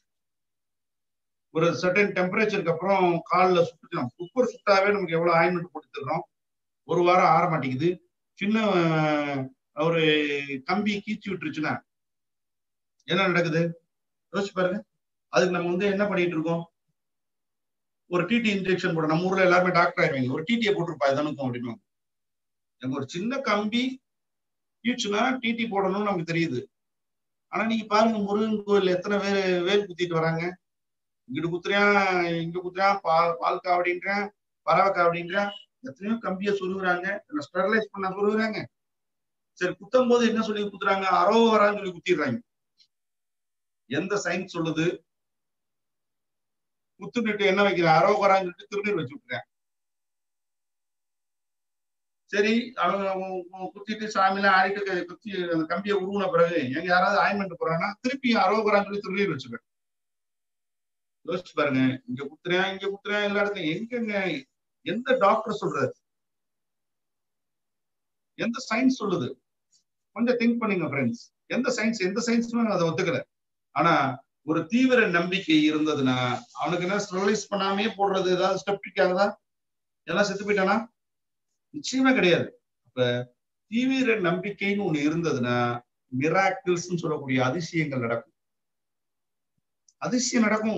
ஒரு சர்டன் டெம்பரேச்சருக்கு அப்புறம் காலில் சுட்டுக்கலாம் குப்பர் சுட்டாவே நமக்கு எவ்வளவு ஆயின்மெண்ட் போட்டு தர்றோம் ஒரு வாரம் ஆற மாட்டேங்குது சின்ன அஹ், ஒரு கம்பி கீச்சு விட்டுருச்சுன்னா என்ன நடக்குது யோசிச்சு பாருங்க அதுக்கு நம்ம வந்து என்ன பண்ணிட்டு இருக்கோம் ஒரு டிடி இன்ஜெக்ஷன் போட நம்ம ஊர்ல எல்லாருமே டாக்டர் ஆயிருவாங்க ஒரு டிடியை போட்டிருப்பா இதனுக்கும் அப்படின்னு எங்க ஒரு சின்ன கம்பி கீச்சுனா டிடி போடணும்னு நமக்கு தெரியுது ஆனா நீங்க பாருங்க முருகன் கோயில் எத்தனை பேர் வேல் குத்திட்டு வராங்க இங்கிட்டு குத்துறான் இங்க குத்துறான் பால் பால் காவடின்றான் பறவை காவடின்றான் எத்தனையோ கம்பியை சொருகுறாங்க ஸ்டெர்லைஸ் பண்ண சொருகுறாங்க சரி குத்தும் போது என்ன சொல்லி குத்துறாங்க அரோவரான்னு சொல்லி குத்திடுறாங்க எந்த சயின்ஸ் சொல்லுது குத்துட்டு என்ன வைக்கிறேன் அரோகரான்னு சொல்லிட்டு திருநீர் வச்சு விட்டுறேன் சரி அவங்க உ- உ- குத்திட்டு சாமிலாம் ஆடிட்டு க- குத்தி அந்த கம்பியை உருவின பிறகு எங்க யாராவது ஆயின்மெண்ட் போறாங்கன்னா திருப்பி அரோகரான்னு சொல்லி திருநீர் வச்சுக்கிறேன் யோசிச்சு பாருங்க இங்க குத்துறேன் இங்க குத்துறேன் எல்லா இடத்துலயும் எங்கங்க எந்த டாக்டர் சொல்றாரு எந்த சயின்ஸ் சொல்லுது கொஞ்சம் திங்க் பண்ணுங்க ஃப்ரெண்ட்ஸ் எந்த சயின்ஸ் எந்த சயின்ஸுமே அதை ஒத்துக்கல ஆனா ஒரு தீவிர நம்பிக்கை இருந்ததுன்னா அவனுக்கு என்ன ஸ்டெரிலைஸ் பண்ணாமே போடுறது ஏதாவது ஸ்டெப்டிக் ஆகுதா எல்லாம் செத்து போயிட்டானா நிச்சயமா கிடையாது அப்ப தீவிர நம்பிக்கைன்னு ஒண்ணு இருந்ததுன்னா மிராக்கிள்ஸ் சொல்லக்கூடிய அதிசயங்கள் நடக்கும் அதிசயம் நடக்கும்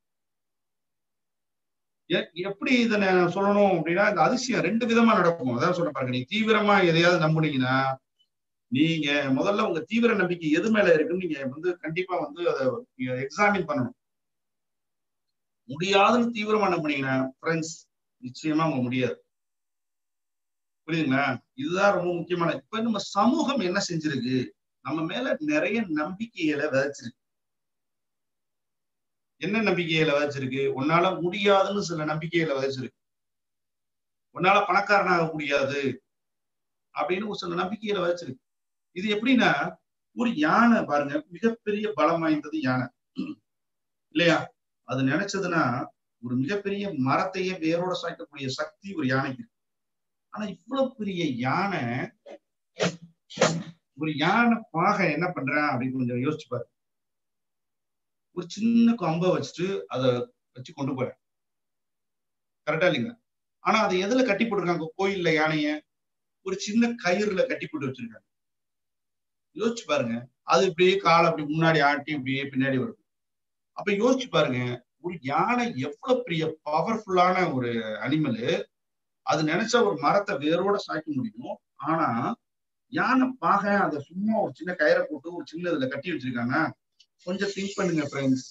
எ- எப்படி இதை நான் சொல்லணும் அப்படின்னா இந்த அதிசயம் ரெண்டு விதமா நடக்கும் அதான் சொல்ல பாருங்க நீங்க தீவிரமா எதையாவது நம்புனீங்கன்னா நீங்க முதல்ல உங்க தீவிர நம்பிக்கை எது மேல இருக்குன்னு நீங்க வந்து கண்டிப்பா வந்து அதை நீங்க எக்ஸாமின் பண்ணணும் முடியாதுன்னு தீவிரமா நம்புனீங்கன்னா ஃப்ரெண்ட்ஸ் நிச்சயமா உங்க முடியாது புரியுதுங்களா இதுதான் ரொம்ப முக்கியமான இப்ப நம்ம சமூகம் என்ன செஞ்சிருக்கு நம்ம மேல நிறைய நம்பிக்கைகளை விதைச்சிருக்கு என்ன நம்பிக்கைகளை விதைச்சிருக்கு உன்னால முடியாதுன்னு சில நம்பிக்கைகளை விதைச்சிருக்கு உன்னால பணக்காரனாக முடியாது அப்படின்னு ஒரு சில நம்பிக்கைகளை விதைச்சிருக்கு இது எப்படின்னா ஒரு யானை பாருங்க மிகப்பெரிய பலம் வாய்ந்தது யானை இல்லையா அது நினைச்சதுன்னா ஒரு மிகப்பெரிய மரத்தையே வேரோட சாய்க்கக்கூடிய சக்தி ஒரு யானைக்கு இருக்கு ஆனா இவ்வளவு பெரிய யானை ஒரு யானை பாகை என்ன பண்றான் அப்படின்னு கொஞ்சம் யோசிச்சு பாரு ஒரு சின்ன கம்பை வச்சுட்டு அதை வச்சு கொண்டு போறேன் கரெக்டா இல்லைங்க ஆனா அதை எதுல கட்டி போட்டிருக்காங்க கோயில்ல யானைய ஒரு சின்ன கயிறுல கட்டி போட்டு வச்சிருக்காங்க யோசிச்சு பாருங்க அது இப்படியே காலை அப்படி முன்னாடி ஆட்டி இப்படியே பின்னாடி வருது அப்ப யோசிச்சு பாருங்க ஒரு யானை எவ்வளவு பெரிய பவர்ஃபுல்லான ஒரு அனிமல் அது நினைச்ச ஒரு மரத்தை வேரோட சாய்க்க முடியும் ஆனா யானை பாக அதை சும்மா ஒரு சின்ன கயிறை போட்டு ஒரு சின்ன இதுல கட்டி வச்சிருக்காங்க கொஞ்சம் திங்க் பண்ணுங்க ஃப்ரெண்ட்ஸ்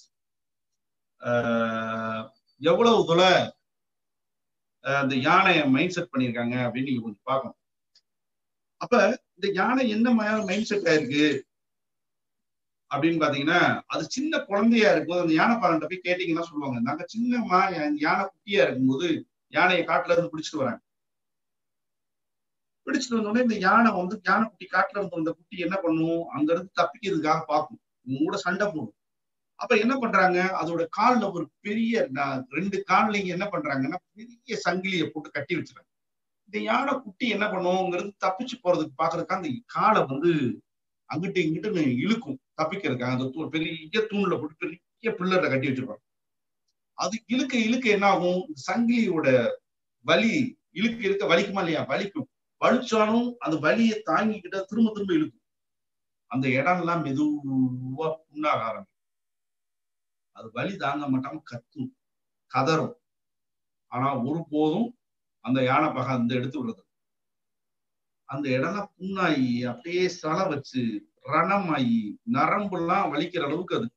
எவ்வளவு தொலை அந்த யானையை மைண்ட் செட் பண்ணியிருக்காங்க அப்படின்னு நீங்க கொஞ்சம் பார்க்கணும் அப்ப இந்த யானை என்ன மாதிரி மைண்ட் செட் ஆயிருக்கு அப்படின்னு பாத்தீங்கன்னா அது சின்ன குழந்தையா இருக்கும்போது அந்த யானை பாருங்கிட்ட போய் கேட்டீங்கன்னா சொல்லுவாங்க நாங்க சின்னம்மா யானை குட்டியா இருக்கும்போது யானையை காட்டுல இருந்து பிடிச்சிட்டு வராங்க பிடிச்சிட்டு வந்தோடனே இந்த யானை வந்து யானை குட்டி காட்டுல இருந்த அந்த குட்டி என்ன பண்ணும் அங்க இருந்து தப்பிக்கிறதுக்காக பார்க்கும் இவங்க கூட சண்டை போடும் அப்ப என்ன பண்றாங்க அதோட கால்ல ஒரு பெரிய ரெண்டு கால்லையும் என்ன பண்றாங்கன்னா பெரிய சங்கிலியை போட்டு கட்டி வச்சிருக்காங்க இந்த யானை குட்டி என்ன பண்ணுவோங்கிறது தப்பிச்சு போறதுக்கு பாக்குறதுக்கு அந்த காலை வந்து அங்கிட்டு இங்கிட்டு இழுக்கும் தப்பிக்கிறதுக்காக அந்த பெரிய தூண்ல போட்டு பெரிய பில்லர்ல கட்டி வச்சிருப்பாங்க அது இழுக்க இழுக்க என்ன ஆகும் சங்கிலியோட வலி இழுக்க இழுக்க வலிக்குமா இல்லையா வலிக்கும் வலிச்சாலும் அந்த வலியை தாங்கிக்கிட்ட திரும்ப திரும்ப இழுக்கும் அந்த இடம் எல்லாம் மெதுவா புண்ணாக ஆரம்பிக்கும் அது வலி தாங்க மாட்டாம கத்தும் கதறும் ஆனா ஒருபோதும் அந்த யானை பகை அந்த எடுத்து விடுறது அந்த இடம்லாம் புண்ணாயி அப்படியே சலை வச்சு ரணமாயி நரம்புலாம் வலிக்கிற அளவுக்கு அது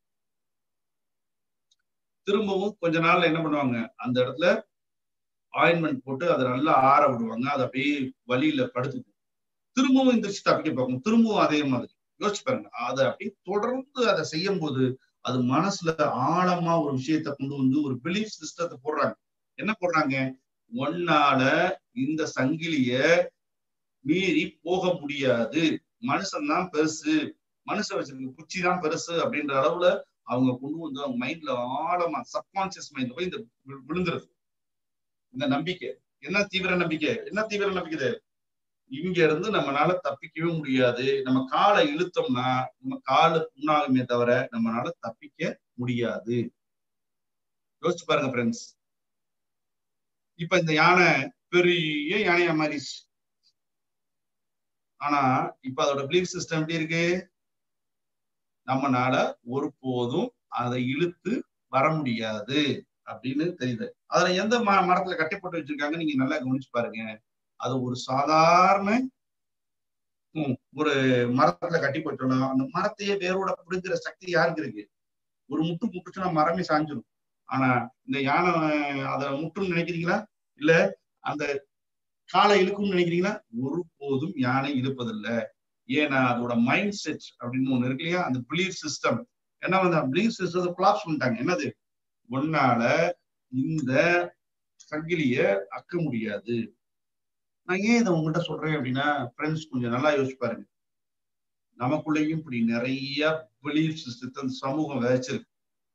திரும்பவும் கொஞ்ச நாள்ல என்ன பண்ணுவாங்க அந்த இடத்துல ஆயின்மெண்ட் போட்டு அதை நல்லா ஆற விடுவாங்க அதை அப்படியே வலியில படுத்துக்கும் திரும்பவும் எந்திரிச்சு தப்பிக்க பார்க்கும் திரும்பவும் அதே மாதிரி யோசிச்சு பாருங்க அதை அப்படியே தொடர்ந்து அதை செய்யும் போது அது மனசுல ஆழமா ஒரு விஷயத்த கொண்டு வந்து ஒரு பிலீஃப் சிஸ்டத்தை போடுறாங்க என்ன போடுறாங்க ஒன்னால இந்த சங்கிலிய மீறி போக முடியாது மனுஷன் தான் பெருசு மனுஷன் வச்சிருக்க குச்சி தான் பெருசு அப்படின்ற அளவுல அவங்க கொண்டு வந்து அவங்க மைண்ட்ல ஆழமா சப்கான்சியஸ் மைண்ட்ல போய் இந்த விழுந்துருது இந்த நம்பிக்கை என்ன தீவிர நம்பிக்கை என்ன தீவிர நம்பிக்கை இங்க இருந்து நம்மளால தப்பிக்கவே முடியாது நம்ம காலை இழுத்தோம்னா நம்ம காலு புண்ணாகுமே தவிர நம்மளால தப்பிக்க முடியாது யோசிச்சு பாருங்க ஃப்ரெண்ட்ஸ் இப்ப இந்த யானை பெரிய யானையா மாறிச்சு ஆனா இப்ப அதோட பிலீஃப் சிஸ்டம் எப்படி இருக்கு நம்மனால ஒருபோதும் அதை இழுத்து வர முடியாது அப்படின்னு தெரியுது அதுல எந்த ம மரத்துல கட்டி போட்டு வச்சிருக்காங்க நீங்க நல்லா கவனிச்சு பாருங்க அது ஒரு சாதாரண ஒரு மரத்துல கட்டி போட்டோம்னா அந்த மரத்தையே வேரோட பிடிக்கிற சக்தி யாருக்கு இருக்கு ஒரு முட்டு முட்டுச்சுன்னா மரமே சாஞ்சிடும் ஆனா இந்த யானை அதை முட்டுன்னு நினைக்கிறீங்களா இல்ல அந்த காலை இழுக்கும்னு நினைக்கிறீங்களா ஒருபோதும் யானை இழுப்பதில்லை ஏன்னா அதோட மைண்ட் செட் அப்படின்னு ஒண்ணு இருக்கு இல்லையா அந்த பிலீஃப் சிஸ்டம் என்ன வந்து பிலீஃப் சிஸ்டத்தை கொலாப்ஸ் பண்ணிட்டாங்க என்னது ஒன்னால இந்த சங்கிலிய அக்க முடியாது நான் ஏன் இதை உங்ககிட்ட சொல்றேன் அப்படின்னா ஃப்ரெண்ட்ஸ் கொஞ்சம் நல்லா யோசிச்சு பாருங்க நமக்குள்ளேயும் இப்படி நிறைய பிலீஃப் சிஸ்டத்தை அந்த சமூகம் விதைச்சிருக்கு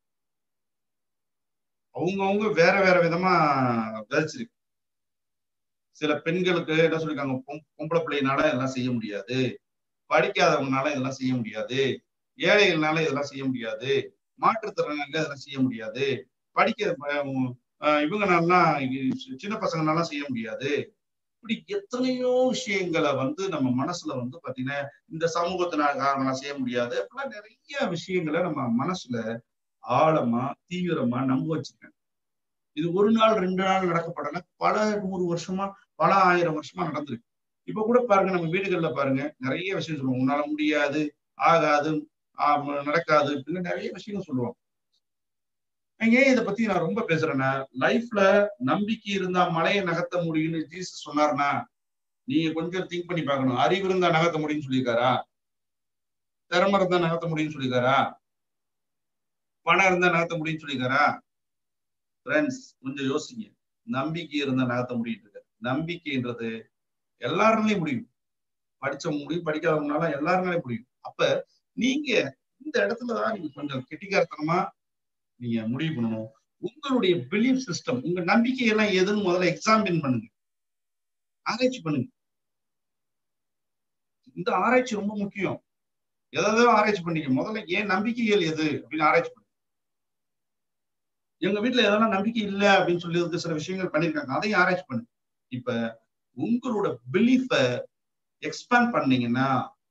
அவங்கவுங்க வேற வேற விதமா விதைச்சிருக்கு சில பெண்களுக்கு என்ன சொல்லிருக்காங்க பொம்பளை பிள்ளைனால இதெல்லாம் செய்ய முடியாது படிக்காதவங்கனால இதெல்லாம் செய்ய முடியாது ஏழைகள்னால இதெல்லாம் செய்ய முடியாது மாற்றுத்திறனால இதெல்லாம் செய்ய முடியாது படிக்க இவங்கனாலாம் சின்ன பசங்கனாலாம் செய்ய முடியாது இப்படி எத்தனையோ விஷயங்களை வந்து நம்ம மனசுல வந்து பாத்தீங்கன்னா இந்த சமூகத்தினால காரணம் செய்ய முடியாது அப்படிலாம் நிறைய விஷயங்களை நம்ம மனசுல ஆழமா தீவிரமா நம்ப வச்சிருக்கேன் இது ஒரு நாள் ரெண்டு நாள் நடக்கப்படல பல நூறு வருஷமா பல ஆயிரம் வருஷமா நடந்திருக்கு இப்ப கூட பாருங்க நம்ம வீடுகள்ல பாருங்க நிறைய விஷயம் சொல்லுவோம் உன்னால முடியாது ஆகாது நடக்காது அப்படின்னு நிறைய விஷயம் சொல்லுவோம் ஏன் இதை பத்தி நான் ரொம்ப பேசுறேன்னா லைஃப்ல நம்பிக்கை இருந்தா மலையை நகர்த்த முடியும்னு ஜீசஸ் சொன்னார்னா நீங்க கொஞ்சம் திங்க் பண்ணி பார்க்கணும் அறிவு இருந்தா நகர்த்த முடியும்னு சொல்லியிருக்காரா திறமை இருந்தா நகர்த்த முடியும்னு சொல்லியிருக்காரா பணம் இருந்தா நகர்த்த முடியும்னு சொல்லியிருக்காரா ஃப்ரெண்ட்ஸ் கொஞ்சம் யோசிங்க நம்பிக்கை இருந்தா நகர்த்த முடியும் இருக்க நம்பிக்கைன்றது எல்லாருனாலையும் முடியும் படிச்ச முடியும் படிக்காதவங்களால எல்லாருனாலையும் முடியும் அப்ப நீங்க இந்த இடத்துலதான் நீங்க கொஞ்சம் கெட்டிக்காரத்தனமா நீங்க முடிவு பண்ணணும் உங்களுடைய பிலீஃப் சிஸ்டம் உங்க நம்பிக்கை எல்லாம் எதுன்னு முதல்ல எக்ஸாமின் பண்ணுங்க ஆராய்ச்சி பண்ணுங்க இந்த ஆராய்ச்சி ரொம்ப முக்கியம் எதாவது ஆராய்ச்சி பண்ணீங்க முதல்ல ஏன் நம்பிக்கைகள் எது அப்படின்னு ஆராய்ச்சி பண்ணுங்க எங்க வீட்டுல எதெல்லாம் நம்பிக்கை இல்லை அப்படின்னு சொல்லி சில விஷயங்கள் பண்ணிருக்காங்க அதையும் ஆராய்ச்சி பண்ணுங்க இப்ப உங்களோட பிலீஃப எக்ஸ்பேண்ட் பண்ணீங்கன்னா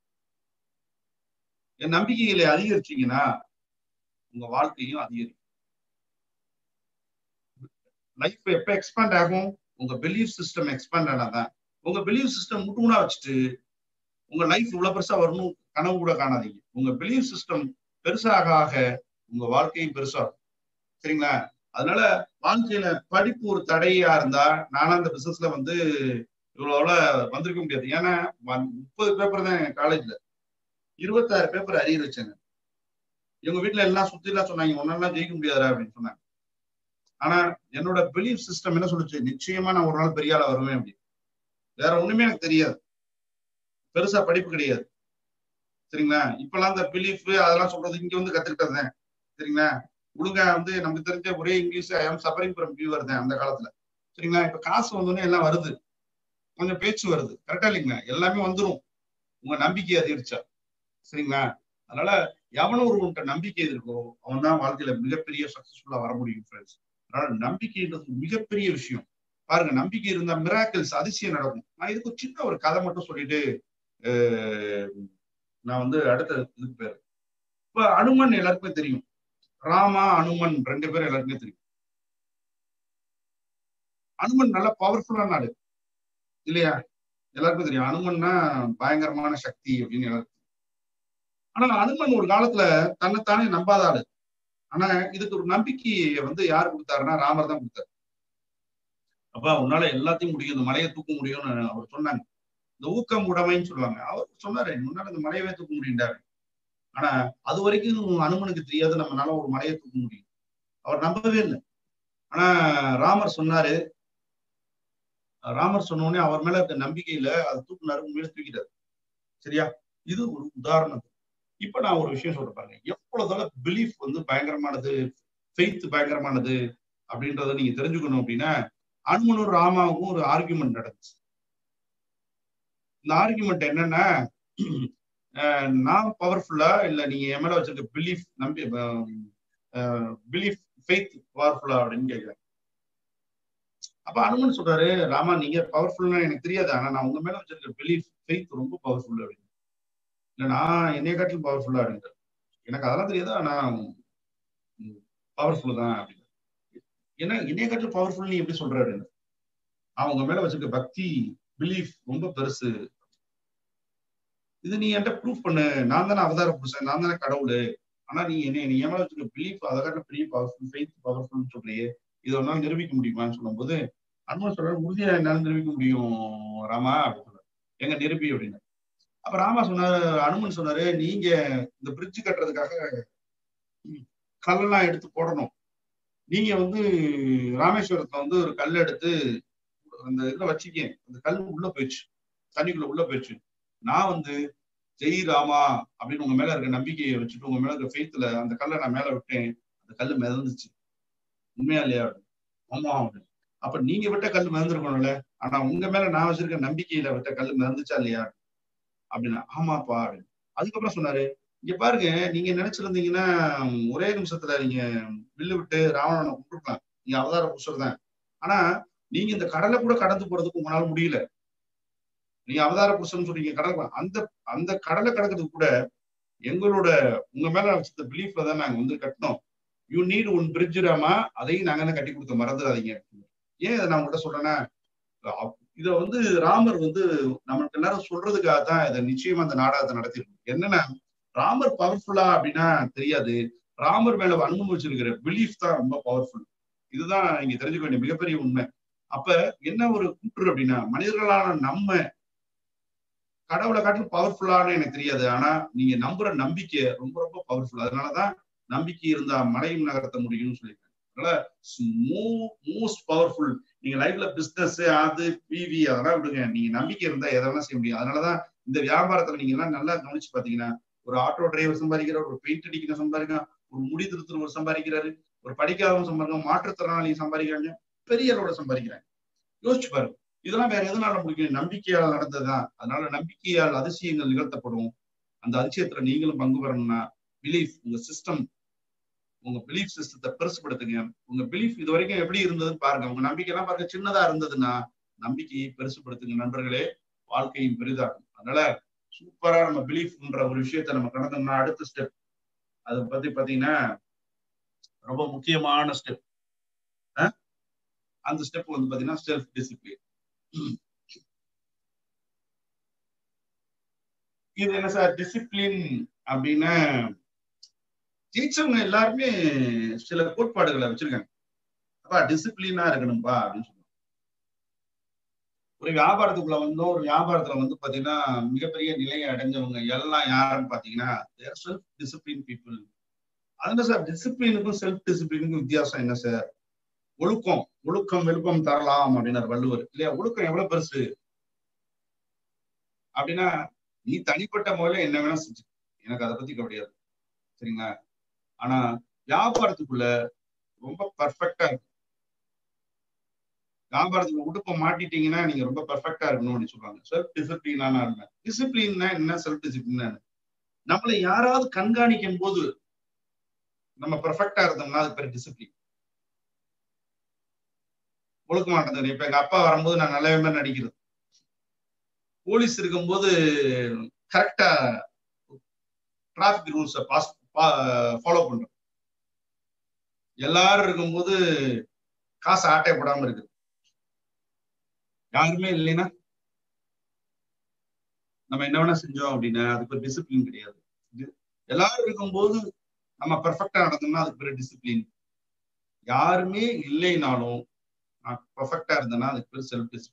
என் நம்பிக்கைகளை அதிகரிச்சீங்கன்னா உங்க வாழ்க்கையும் அதிகரிக்கும் லைஃப் எப்ப எக்ஸ்பேண்ட் ஆகும் உங்க பிலீஃப் சிஸ்டம் எக்ஸ்பேண்ட் ஆனாதான் உங்க பிலீஃப் சிஸ்டம் முட்டுமுனா வச்சுட்டு உங்க லைஃப் இவ்வளவு பெருசா வரணும் கனவு கூட காணாதீங்க உங்க பிலீஃப் சிஸ்டம் பெருசாக ஆக உங்க வாழ்க்கையும் பெருசாகும் சரிங்களா அதனால வாழ்க்கையில படிப்பு ஒரு தடையா இருந்தா நானும் அந்த பிசினஸ்ல வந்து இவ்வளவு வந்திருக்க முடியாது ஏன்னா முப்பது பேப்பர் தான் காலேஜ்ல இருபத்தாறு பேப்பர் அரியர் வச்சாங்க எங்க வீட்டுல எல்லாம் சுத்தி எல்லாம் சொன்னாங்க ஒன்னெல்லாம் ஜெயிக்க முடியாதா அப்படின்னு சொன்னாங்க ஆனா என்னோட பிலீஃப் சிஸ்டம் என்ன சொல்லுச்சு நிச்சயமா நான் ஒரு நாள் பெரிய ஆளா வருவேன் அப்படி வேற ஒண்ணுமே எனக்கு தெரியாது பெருசா படிப்பு கிடையாது சரிங்களா இப்பெல்லாம் இந்த பிலீஃப் அதெல்லாம் சொல்றது இங்க வந்து கத்துக்கிட்டதுதான் சரிங்களா ஒழுங்கா வந்து நமக்கு தெரிஞ்ச ஒரே இங்கிலீஷ் ஐ ஆம் சஃபரிங் ஃப்ரம் ஃபீவர் தான் அந்த காலத்துல சரிங்களா இப்ப காசு வந்தோடனே எல்லாம் வருது கொஞ்சம் பேச்சு வருது கரெக்டா இல்லைங்களா எல்லாமே வந்துடும் உங்க நம்பிக்கை அதிகரிச்சா சரிங்களா அதனால எவனும் ஒருவன்கிட்ட நம்பிக்கை இருக்கோ அவன் தான் வாழ்க்கையில மிகப்பெரிய சக்சஸ்ஃபுல்லா வர முடியும் ஃப்ரெண்ட்ஸ் அதனால நம்பிக்கைன்றது மிகப்பெரிய விஷயம் பாருங்க நம்பிக்கை இருந்தா மிராக்கிள்ஸ் அதிசயம் நடக்கும் நான் இதுக்கு ஒரு சின்ன ஒரு கதை மட்டும் சொல்லிட்டு நான் வந்து அடுத்த இதுக்கு பேரு இப்ப அனுமன் எல்லாருக்குமே தெரியும் ராமா அனுமன் ரெண்டு பேரும் எல்லாருக்குமே தெரியும் அனுமன் நல்ல பவர்ஃபுல்லான நாடு இல்லையா எல்லாருக்கும் தெரியும் அனுமன்னா பயங்கரமான சக்தி அப்படின்னு எல்லாருக்கும் ஆனா அனுமன் ஒரு காலத்துல தன்னைத்தானே நம்பாத ஆளு ஆனா இதுக்கு ஒரு நம்பிக்கையை வந்து யார் கொடுத்தாருன்னா ராமர் தான் கொடுத்தாரு அப்பா உன்னால எல்லாத்தையும் முடியும் இந்த மலையை தூக்க முடியும்னு அவர் சொன்னாங்க இந்த ஊக்கம் உடைமைன்னு சொல்லுவாங்க அவர் சொன்னாரு உன்னால இந்த மலையவே தூக்க முடியுண்டாரு ஆனா அது வரைக்கும் அனுமனுக்கு தெரியாது நம்மளால ஒரு மலையை தூக்க முடியும் அவர் நம்பவே இல்லை ஆனா ராமர் சொன்னாரு ராமர் சொன்ன உடனே அவர் மேல இருக்க நம்பிக்கையில அதை தூக்குனாரு உண்மையில தூக்கிட்டாரு சரியா இது ஒரு உதாரணம் இப்ப நான் ஒரு விஷயம் சொல்ற பாருங்க எவ்வளவு பிலீஃப் வந்து பயங்கரமானது ஃபெய்த் பயங்கரமானது அப்படின்றத நீங்க தெரிஞ்சுக்கணும் அப்படின்னா அனுமனும் ராமாவுக்கும் ஒரு ஆர்குமெண்ட் நடந்துச்சு இந்த ஆர்குமெண்ட் என்னன்னா நான் பவர்ஃபுல்லா இல்ல நீங்க என் மேல வச்சிருக்க பிலீஃப் நம்பி பிலீஃப் ஃபெய்த் பவர்ஃபுல்லா அப்படின்னு கேட்கிறேன் அப்ப அனுமன் சொல்றாரு ராமா நீங்க பவர்ஃபுல்னு எனக்கு தெரியாது ஆனா நான் உங்க மேல வச்சிருக்க பிலீஃப் ஃபெய்த் ரொம்ப பவர்ஃபுல் அப்படின்னு இல்ல நான் என்னைய காட்டிலும் பவர்ஃபுல்லா அப்படின்னு எனக்கு அதெல்லாம் தெரியாது ஆனா பவர்ஃபுல் தான் அப்படின்னு என்ன என்னைய காட்டிலும் பவர்ஃபுல் நீ எப்படி சொல்ற அப்படின்னு அவங்க மேல வச்சிருக்க பக்தி பிலீஃப் ரொம்ப பெருசு இது நீ என்கிட்ட ப்ரூவ் பண்ணு நான் தானே அவதார புருஷன் நான் தானே கடவுள் ஆனா நீ என்ன நீ என் மேல வச்சிருக்க பிலீஃப் அதை காட்டில பெரிய பவர்ஃபுல் ஃபெய்த் பவர்ஃபுல்னு சொல்றியே இது ஒரு நாள் நிரூபிக்க முடியுமான்னு சொல்லும்போது அனுமன் சொல்றாரு உறுதியா என்னால நிரூபிக்க முடியும் ராமா அப்படின்னு சொல்றாரு எங்க நிரூபி அப்படின்னு அப்ப ராமா சொன்னாரு அனுமன் சொன்னாரு நீங்க இந்த பிரிட்ஜ் கட்டுறதுக்காக கல்லெல்லாம் எடுத்து போடணும் நீங்க வந்து ராமேஸ்வரத்துல வந்து ஒரு கல் எடுத்து அந்த இதுல வச்சுக்க அந்த கல் உள்ள போயிடுச்சு தண்ணிக்குள்ள உள்ள போயிடுச்சு நான் வந்து ஜெய் ராமா அப்படின்னு உங்க மேல இருக்க நம்பிக்கையை வச்சுட்டு உங்க மேல இருக்க ஃபெய்த்ல அந்த கல்லை நான் மேல விட்டேன் அந்த கல்லு மிதந்துச்சு உண்மையா இல்லையா ஆமா அப்படின்னு அப்ப நீங்க விட்ட கல் மிதந்திருக்கணும்ல ஆனா உங்க மேல நான் வச்சிருக்க நம்பிக்கையில விட்ட கல் மிதந்துச்சா இல்லையா அப்படின்னா ஆமாப்பா அப்படின்னு அதுக்கப்புறம் சொன்னாரு இங்க பாருங்க நீங்க நினைச்சிருந்தீங்கன்னா ஒரே நிமிஷத்துல நீங்க வில்லு விட்டு ராவணனை கும்பிட்டுக்கலாம் நீங்க அவதார புருஷர் தான் ஆனா நீங்க இந்த கடலை கூட கடந்து போறதுக்கு உங்களால முடியல நீங்க அவதார புருஷன் சொல்றீங்க கடல் அந்த அந்த கடலை கடக்கிறதுக்கு கூட எங்களோட உங்க மேல வச்சிருந்த பிலீஃப்ல தான் நாங்க வந்து கட்டினோம் you need one bridge Rama அதையும் நாங்க தான் கட்டி கொடுத்த மறந்துடாதீங்க ஏன் இதை நான் உங்கள்கிட்ட சொல்றேன்னா இத வந்து ராமர் வந்து நம்மளுக்கு எல்லாரும் சொல்றதுக்காக தான் இதை நிச்சயமா அந்த நாடகத்தை நடத்திருக்கோம் என்னன்னா ராமர் பவர்ஃபுல்லா அப்படின்னா தெரியாது ராமர் மேல அனுபவம் வச்சிருக்கிற பிலீஃப் தான் ரொம்ப பவர்ஃபுல் இதுதான் இங்க தெரிஞ்சுக்க வேண்டிய மிகப்பெரிய உண்மை அப்ப என்ன ஒரு கூற்று அப்படின்னா மனிதர்களான நம்ம கடவுளை காட்டிலும் பவர்ஃபுல்லான எனக்கு தெரியாது ஆனா நீங்க நம்புற நம்பிக்கை ரொம்ப ரொம்ப பவர்ஃபுல் அதனாலதான் நம்பிக்கை இருந்தா மலையும் நகர்த்த முடியும்னு சொல்லியிருக்காங்க அதனால மோஸ்ட் பவர்ஃபுல் நீங்க லைஃப்ல பிசினஸ் அது பிவி அதெல்லாம் விடுங்க நீங்க நம்பிக்கை இருந்தா எதெல்லாம் செய்ய முடியும் அதனாலதான் இந்த வியாபாரத்துல நீங்க எல்லாம் நல்லா கவனிச்சு பாத்தீங்கன்னா ஒரு ஆட்டோ டிரைவர் சம்பாதிக்கிறார் ஒரு பெயிண்ட் அடிக்கிற சம்பாதிக்கிறார் ஒரு முடி திருத்துறவர் சம்பாதிக்கிறாரு ஒரு படிக்காதவங்க சம்பாதிக்க மாற்றுத்திறனாளி சம்பாதிக்கிறாங்க பெரிய அளவுல சம்பாதிக்கிறாங்க யோசிச்சு பாருங்க இதெல்லாம் வேற எதனால முடியும் நம்பிக்கையால் நடந்ததுதான் அதனால நம்பிக்கையால் அதிசயங்கள் நிகழ்த்தப்படும் அந்த அதிசயத்துல நீங்களும் பங்கு பெறணும்னா பிலீஃப் உங்க சிஸ்டம் உங்க பிலீஃப் சிஸ்டத்தை பெருசுப்படுத்துங்க உங்க பிலீஃப் இது வரைக்கும் எப்படி இருந்ததுன்னு பாருங்க உங்க நம்பிக்கை எல்லாம் பாருங்க சின்னதா இருந்ததுன்னா நம்பிக்கையை பெருசுப்படுத்துங்க நண்பர்களே வாழ்க்கையும் பெரிதாகும் அதனால சூப்பரா நம்ம பிலீஃப்ன்ற ஒரு விஷயத்த நம்ம கடந்தோம்னா அடுத்த ஸ்டெப் அதை பத்தி பாத்தீங்கன்னா ரொம்ப முக்கியமான ஸ்டெப் அந்த ஸ்டெப் வந்து பாத்தீங்கன்னா செல்ஃப் டிசிப்ளின் இது என்ன சார் டிசிப்ளின் அப்படின்னா ஜெயிச்சவங்க எல்லாருமே சில கோட்பாடுகளை வச்சிருக்காங்க அப்பா டிசிப்ளினா இருக்கணும்பா அப்படின்னு சொல்லுவாங்க ஒரு வியாபாரத்துக்குள்ள வந்தோம் ஒரு வியாபாரத்துல வந்து பாத்தீங்கன்னா மிகப்பெரிய நிலையை அடைஞ்சவங்க எல்லாம் யாருன்னு பாத்தீங்கன்னா செல்ஃப் டிசிப்ளின் பீப்புள் அதுல சார் டிசிப்ளினுக்கும் செல்ஃப் டிசிப்ளினுக்கும் வித்தியாசம் என்ன சார் ஒழுக்கம் ஒழுக்கம் விழுப்பம் தரலாம் அப்படின்னாரு வள்ளுவர் இல்லையா ஒழுக்கம் எவ்வளவு பெருசு அப்படின்னா நீ தனிப்பட்ட முறையில என்ன வேணா செஞ்சு எனக்கு அதை பத்தி கிடையாது சரிங்களா ஆனா வியாபாரத்துக்குள்ள ரொம்ப பர்ஃபெக்டா இருக்கும் வியாபாரத்துக்கு உடுப்ப மாட்டிட்டீங்கன்னா நீங்க ரொம்ப பர்ஃபெக்டா இருக்கணும் அப்படின்னு சொல்லுவாங்க செல்ஃப் டிசிப்ளினான இருந்தேன் டிசிப்ளின்னா என்ன செல்ஃப் டிசிப்ளின் நம்மளை யாராவது கண்காணிக்கும் போது நம்ம பர்ஃபெக்டா இருந்தோம்னா அது பேர் டிசிப்ளின் ஒழுக்க மாட்டேன் இப்ப எங்க அப்பா வரும்போது நான் நல்லவே மாதிரி நடிக்கிறது போலீஸ் இருக்கும்போது கரெக்டா டிராபிக் ரூல்ஸை பாஸ் ஃபாலோ பண்றோம் எல்லாரும் இருக்கும்போது காசு ஆட்டை போடாம இருக்கு யாருமே இல்லைன்னா நம்ம என்ன வேணா செஞ்சோம் அப்படின்னா அதுக்கு ஒரு டிசிப்ளின் கிடையாது எல்லாரும் இருக்கும்போது நம்ம பெர்ஃபெக்டா நடந்தோம்னா அதுக்கு பேர் டிசிப்ளின் யாருமே இல்லைனாலும் நான் பெர்ஃபெக்டா இருந்தேன்னா அதுக்கு பேர் செல்ஃப் டிசிப்ளின்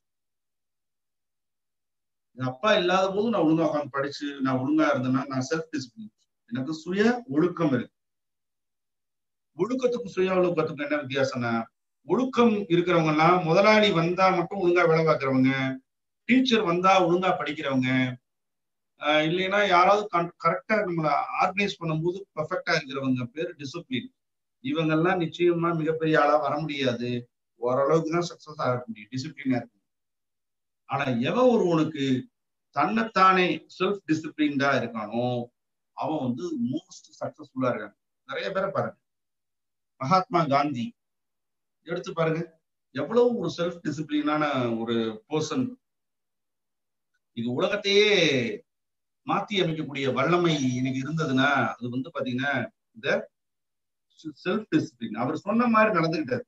என் அப்பா இல்லாத போது நான் ஒழுங்கா உட்காந்து படிச்சு நான் ஒழுங்கா இருந்தேன்னா நான் செல்ஃப் டிசிப்ளின் எனக்கு சுய ஒழுக்கம் இருக்கு ஒழுக்கத்துக்கும் சுய ஒழுக்கத்துக்கும் என்ன வித்தியாசம்னா ஒழுக்கம் இருக்கிறவங்க எல்லாம் முதலாளி வந்தா மட்டும் ஒழுங்கா வேலை பார்க்கறவங்க டீச்சர் வந்தா ஒழுங்கா படிக்கிறவங்க இல்லைன்னா யாராவது கரெக்டா நம்மளை ஆர்கனைஸ் பண்ணும்போது பர்ஃபெக்டா இருக்கிறவங்க பேர் டிசிப்ளின் இவங்கெல்லாம் நிச்சயமா மிகப்பெரிய ஆளா வர முடியாது ஓரளவுக்கு தான் சக்சஸ் ஆக முடியும் டிசிப்ளினா இருக்கும் ஆனா எவன் ஒருவனுக்கு தன்னைத்தானே செல்ஃப் டிசிப்ளின்டா இருக்கானோ அவன் வந்து மோஸ்ட் சக்சஸ்ஃபுல்லா இருக்கான் நிறைய பேரை பாருங்க மகாத்மா காந்தி எடுத்து பாருங்க எவ்வளவு ஒரு செல்ஃப் டிசிப்ளினான ஒரு பர்சன் இது உலகத்தையே மாத்தி அமைக்கக்கூடிய வல்லமை இன்னைக்கு இருந்ததுன்னா அது வந்து பாத்தீங்கன்னா இந்த செல்ஃப் டிசிப்ளின் அவர் சொன்ன மாதிரி நடந்துகிட்டாரு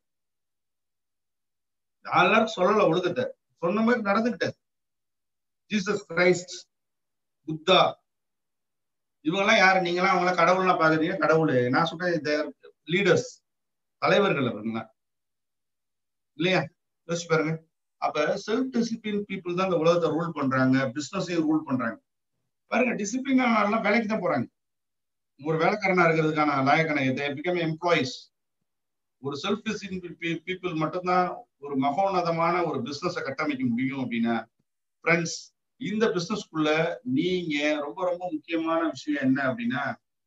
எல்லாரும் சொல்லல ஒழுக்கத்தை சொன்ன மாதிரி நடந்துகிட்டாரு ஜீசஸ் கிரைஸ்ட் புத்தா இவங்கெல்லாம் யாரு நீங்களாம் அவங்களாம் கடவுள்லாம் பாக்குறீங்க கடவுள் நான் சொல்றேன் லீடர்ஸ் தலைவர்கள் அவங்களா இல்லையா யோசிச்சு பாருங்க அப்ப செல்ஃப் டிசிப்ளின் பீப்புள் தான் இந்த உலகத்தை ரூல் பண்றாங்க பிசினஸையும் ரூல் பண்றாங்க பாருங்க டிசிப்ளினாலாம் வேலைக்கு தான் போறாங்க ஒரு வேலைக்காரனா இருக்கிறதுக்கான லாயக்கான பிகம் எம்ப்ளாயிஸ் ஒரு செல்ஃப் டிசிப்ளின் பீப்புள் மட்டும்தான் ஒரு மகோன்னதமான ஒரு பிசினஸை கட்டமைக்க முடியும் அப்படின்னா ஃப்ரெண்ட்ஸ் இந்த பிசினஸ்க்குள்ள நீங்க ரொம்ப ரொம்ப முக்கியமான விஷயம் என்ன அப்படின்னா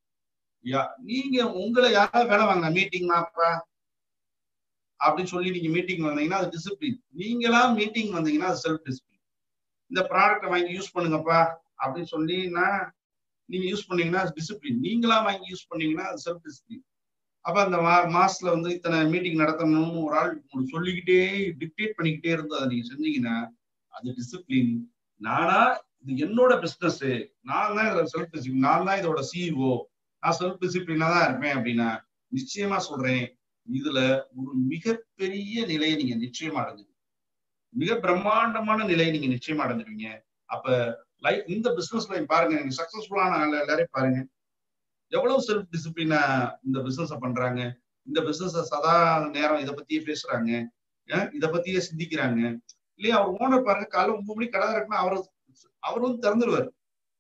நீங்க உங்களை யாராவது வேலை வாங்கின மீட்டிங் அப்பா அப்படின்னு சொல்லி நீங்க மீட்டிங் வந்தீங்கன்னா அது டிசிப்ளின் நீங்களா மீட்டிங் வந்தீங்கன்னா அது செல்ஃப் டிசிப்ளின் இந்த ப்ராடக்டை வாங்கி யூஸ் பண்ணுங்கப்பா அப்படின்னு சொல்லினா நீங்க யூஸ் பண்ணீங்கன்னா டிசிப்ளின் நீங்களா வாங்கி யூஸ் பண்ணீங்கன்னா அது செல்ஃப் டிசிப்ளின் அப்ப அந்த மா மாசத்துல வந்து இத்தனை மீட்டிங் நடத்தணும்னு ஒரு ஆள் உங்களுக்கு சொல்லிக்கிட்டே டிக்டேட் பண்ணிக்கிட்டே இருந்து அதை நீங்க செஞ்சீங்கன்னா அது டிசிப்ளின் நானா இது என்னோட பிசினஸ் நான் தான் இதுல செல்ஃப் டிசிப்ளின் நான் தான் இதோட சிஇஓ நான் செல்ஃப் டிசிப்ளினா தான் இருப்பேன் அப்படின்னா நிச்சயமா சொல்றேன் இதுல ஒரு மிகப்பெரிய நிலையை நீங்க நிச்சயமா அடைஞ்சிருவீங்க மிக பிரம்மாண்டமான நிலையை நீங்க நிச்சயமா அடைஞ்சிருவீங்க அப்ப லைஃப் இந்த பிசினஸ்ல பாருங்க நீங்க சக்சஸ்ஃபுல்லான எல்லாரையும் பாருங்க எவ்வளவு செல்ஃப் டிசிப்ளினா இந்த பிசினஸ பண்றாங்க இந்த பிசினஸ் சதா நேரம் இதை பத்தியே பேசுறாங்க இத பத்தியே சிந்திக்கிறாங்க இல்லையா அவர் ஓனர் பாருங்க காலைல ஒன்பது மணிக்கு கடை இருக்குன்னா அவர் அவர் வந்து திறந்துருவார்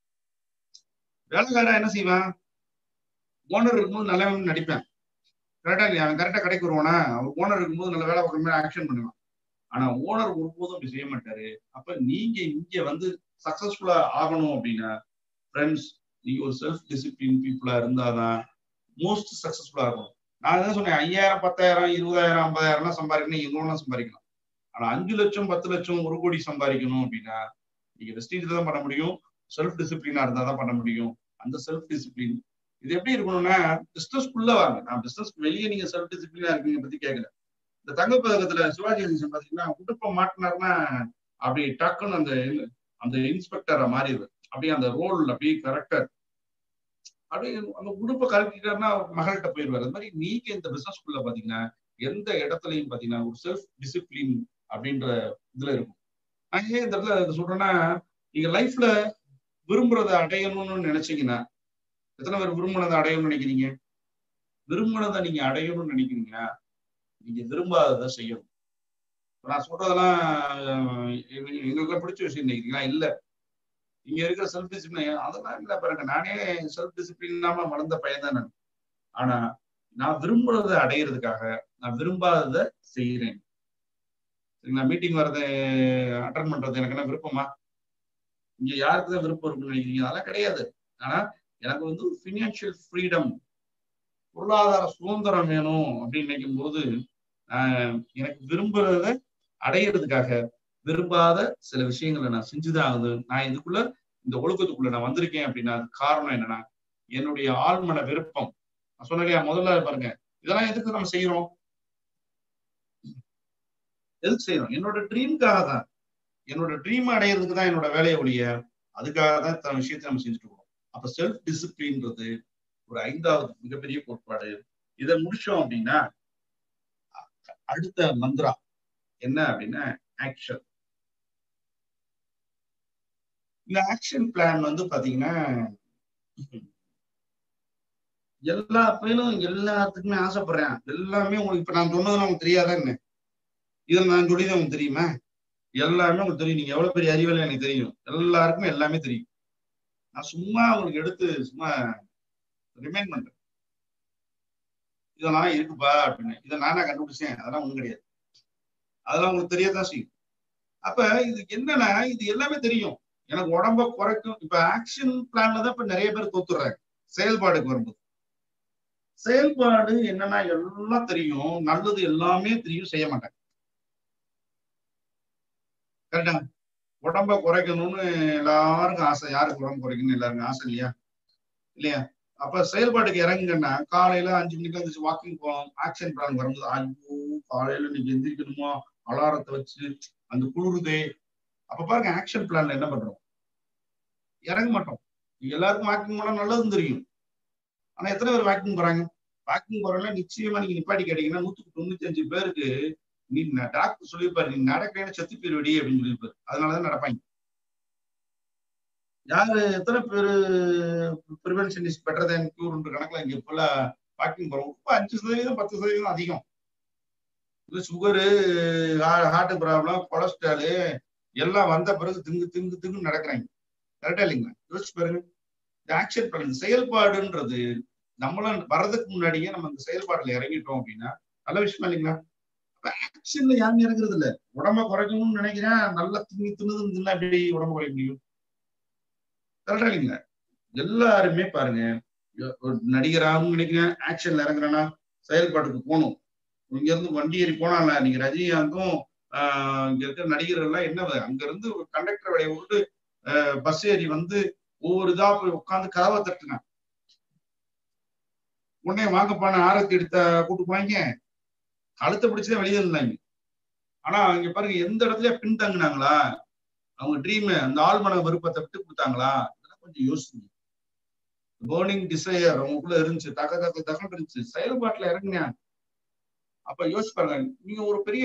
வேலைக்காரன் என்ன செய்வான் ஓனர் இருக்கும்போது நல்லா நடிப்பேன் கரெக்டா இல்லையா அவன் கரெக்டா கடைக்கு வருவானா அவர் ஓனர் இருக்கும்போது நல்ல வேலை பார்க்குற மாதிரி ஆக்ஷன் பண்ணுவான் ஆனா ஓனர் ஒருபோதும் அப்படி செய்ய மாட்டாரு அப்ப நீங்க இங்க வந்து சக்சஸ்ஃபுல்லா ஆகணும் அப்படின்னா ஃப்ரெண்ட்ஸ் நீங்க ஒரு செல்ஃப் டிசிப்ளின் பீப்புளா இருந்தாதான் மோஸ்ட் சக்சஸ்ஃபுல்லா இருக்கும் நான் என்ன சொன்னேன் ஐயாயிரம் பத்தாயிரம் இருபதாயிரம் ஐம்பதாயிரம்லாம் சம்பாதிக்கணும் எங்கெல்லாம் சம்பாதிக்கலாம் ஆனா அஞ்சு லட்சம் பத்து லட்சம் ஒரு கோடி சம்பாதிக்கணும் அப்படின்னா நீங்க வெஸ்டீஜ்ல தான் பண்ண முடியும் செல்ஃப் டிசிப்ளினா இருந்தா தான் பண்ண முடியும் அந்த செல்ஃப் டிசிப்ளின் இது எப்படி இருக்கணும்னா பிசினஸ்க்குள்ள வாங்க நான் பிசினஸ் வெளியே நீங்க செல்ஃப் டிசிப்ளினா இருக்கீங்க பத்தி கேட்கல இந்த தங்கப்பதக்கத்துல சிவாஜி கணேசன் பாத்தீங்கன்னா குடுப்பம் மாட்டினாருன்னா அப்படி டக்குன்னு அந்த அந்த இன்ஸ்பெக்டரை மாறிடுவார் அப்படியே அந்த ரோல் அப்படியே கரெக்டா அப்படியே அந்த உடுப்பை கலக்கிட்டாருன்னா மகள்கிட்ட போயிடுவார் அது மாதிரி நீங்க இந்த பிசினஸ்க்குள்ள பாத்தீங்கன்னா எந்த இடத்துலயும் பாத்தீங்கன்னா ஒரு செல்ஃப் டிசிப்ளின் அப்படின்ற இதுல இருக்கும் நான் ஏன் இந்த இடத்துல சொல்றேன்னா நீங்க லைஃப்ல விரும்புறதை அடையணும்னு நினைச்சீங்கன்னா எத்தனை பேர் விரும்பினதை அடையணும்னு நினைக்கிறீங்க விரும்பினதை நீங்க அடையணும்னு நினைக்கிறீங்கன்னா நீங்க விரும்பாததை செய்யணும் நான் சொல்றதெல்லாம் எங்களுக்கு பிடிச்ச விஷயம் நினைக்கிறீங்களா இல்ல இங்க இருக்கிற செல்ஃப் டிசிப்ளின் அதெல்லாம் இல்ல பாருங்க நானே செல்ஃப் டிசிப்ளின் இல்லாம வளர்ந்த பையன் தான் நான் ஆனா நான் விரும்புறதை அடையிறதுக்காக நான் விரும்பாததை செய்யறேன் சரிங்களா மீட்டிங் வர்றது அட்டன் பண்றது எனக்கு என்ன விருப்பமா இங்க யாருக்கு தான் விருப்பம் இருக்குன்னு நினைக்கிறீங்க அதெல்லாம் கிடையாது ஆனா எனக்கு வந்து ஃபினான்ஷியல் ஃப்ரீடம் பொருளாதார சுதந்திரம் வேணும் அப்படின்னு நினைக்கும் போது எனக்கு விரும்புறத அடையிறதுக்காக விரும்பாத சில விஷயங்களை நான் செஞ்சுதான் ஆகுது நான் இதுக்குள்ள இந்த ஒழுக்கத்துக்குள்ள நான் வந்திருக்கேன் அப்படின்னா அது காரணம் என்னன்னா என்னுடைய ஆழ்மன விருப்பம் நான் சொன்னலையா முதல்ல பாருங்க இதெல்லாம் எதுக்கு நம்ம செய்யறோம் எதுக்கு செய்யறோம் என்னோட ட்ரீம்காக தான் என்னோட ட்ரீம் அடையிறதுக்கு தான் என்னோட வேலையை ஒழிய அதுக்காக தான் இத்தனை விஷயத்தை நம்ம செஞ்சுட்டு இருக்கோம் அப்ப செல்ஃப் டிசிப்ளின்றது ஒரு ஐந்தாவது மிகப்பெரிய கோட்பாடு இதை முடிச்சோம் அப்படின்னா அடுத்த மந்திரா என்ன அப்படின்னா ஆக்ஷன் இந்த ஆக்ஷன் பிளான் வந்து பாத்தீங்கன்னா எல்லா பேரும் எல்லாத்துக்குமே ஆசைப்படுறேன் எல்லாமே உங்களுக்கு இப்ப நான் சொன்னது உங்களுக்கு தெரியாதா என்ன இதில் நான் சொல்லிதான் உங்களுக்கு தெரியுமா எல்லாமே உங்களுக்கு தெரியும் நீங்க எவ்வளவு பெரிய அறிவியல் எனக்கு தெரியும் எல்லாருக்குமே எல்லாமே தெரியும் நான் சும்மா உங்களுக்கு எடுத்து சும்மா ரிமைண்ட் பண்றேன் இதெல்லாம் இருக்குப்பா அப்படின்னு இதை நானா கண்டுபிடிச்சேன் அதெல்லாம் ஒண்ணும் கிடையாது அதெல்லாம் உங்களுக்கு தெரியதான் செய்யும் அப்ப இது என்னன்னா இது எல்லாமே தெரியும் எனக்கு உடம்ப குறைக்கும் இப்ப ஆக்ஷன் பிளான்ல தான் இப்ப நிறைய பேர் தோத்துறாங்க செயல்பாடுக்கு வரும்போது செயல்பாடு என்னன்னா எல்லாம் தெரியும் நல்லது எல்லாமே தெரியும் செய்ய மாட்டாங்க கரெக்டா உடம்ப குறைக்கணும்னு எல்லாருக்கும் ஆசை யாருக்கு உடம்பு குறைக்கணும்னு எல்லாருக்கும் ஆசை இல்லையா இல்லையா அப்ப செயல்பாட்டுக்கு இறங்குங்கன்னா காலையில அஞ்சு மணிக்கு வந்துச்சு வாக்கிங் போகணும் ஆக்ஷன் பிளான் வரும்போது ஐயோ காலையில நீங்க எந்திரிக்கணுமா அலாரத்தை வச்சு அந்த குளிருதே அப்ப பாருங்க ஆக்ஷன் பிளான்ல என்ன பண்றோம் இறங்க மாட்டோம் எல்லாருக்கும் வாக்கிங் போனா நல்லதுன்னு தெரியும் ஆனா எத்தனை பேர் வாக்கிங் போறாங்க வாக்கிங் போறவங்க நிச்சயமா நீங்க நிப்பாட்டி கேட்டீங்கன்னா நூத்துக்கு தொண்ணூத்தி அஞ்சு பேருக்கு நீ டாக்டர் சொல்லியிருப்பாரு நீ நடக்கலைன்னு செத்து போயிருவடி அப்படின்னு சொல்லியிருப்பாரு அதனாலதான் நடப்பாங்க யாரு எத்தனை பேரு ப்ரிவென்ஷன் இஸ் பெட்டர் தேன் கியூர்ன்ற கணக்குல இங்க ஃபுல்லா வாக்கிங் போறோம் இப்போ அஞ்சு சதவீதம் பத்து சதவீதம் அதிகம் இது சுகரு ஹார்ட் ப்ராப்ளம் கொலஸ்ட்ராலு எல்லாம் வந்த பிறகு திங்கு திங்கு திங்கு நடக்கிறாங்க கரெக்டா இல்லைங்களா யோசிச்சு பாருங்க இந்த ஆக்ஷன் பிளான் செயல்பாடுன்றது நம்மளும் வர்றதுக்கு முன்னாடியே நம்ம இந்த செயல்பாடுல இறங்கிட்டோம் அப்படின்னா நல்ல விஷயமா இல்லைங்களா ஆக்ஷன்ல யாரும் இறங்குறது இல்ல உடம்ப குறைக்கணும்னு நினைக்கிறேன் நல்லா திங்கி தின்னு தின்னா எப்படி உடம்ப குறைக்க முடியும் கரெக்டா இல்லைங்களா எல்லாருமே பாருங்க ஒரு நடிகராகவும் நினைக்கிறேன் ஆக்ஷன்ல இறங்குறேன்னா செயல்பாட்டுக்கு போகணும் இங்க இருந்து வண்டி ஏறி போனால நீங்க ரஜினிகாந்தும் ஆஹ் இங்க இருக்கிற நடிகர்கள் எல்லாம் என்ன அங்க இருந்து ஒரு கண்டக்டர் வேலையை விட்டு பஸ் ஏறி வந்து ஒவ்வொரு இதா போய் உட்காந்து கதவை தட்டுனான் உடனே வாங்கப்பான ஆரத்தி எடுத்த கூட்டு போனாங்க கழுத்தை பிடிச்சதே வெளியே இருந்தாங்க ஆனா இங்க பாருங்க எந்த இடத்துல பின்தங்கினாங்களா அவங்க ட்ரீம் அந்த ஆழ்மன விருப்பத்தை விட்டு கொடுத்தாங்களா இதெல்லாம் கொஞ்சம் யோசிங்க பேர்னிங் டிசையர் அவங்களுக்குள்ள இருந்துச்சு தக தக தகன் இருந்துச்சு செயல்பாட்டுல இறங்கினாங்க அப்ப யோசிச்சு பாருங்க நீங்க ஒரு பெரிய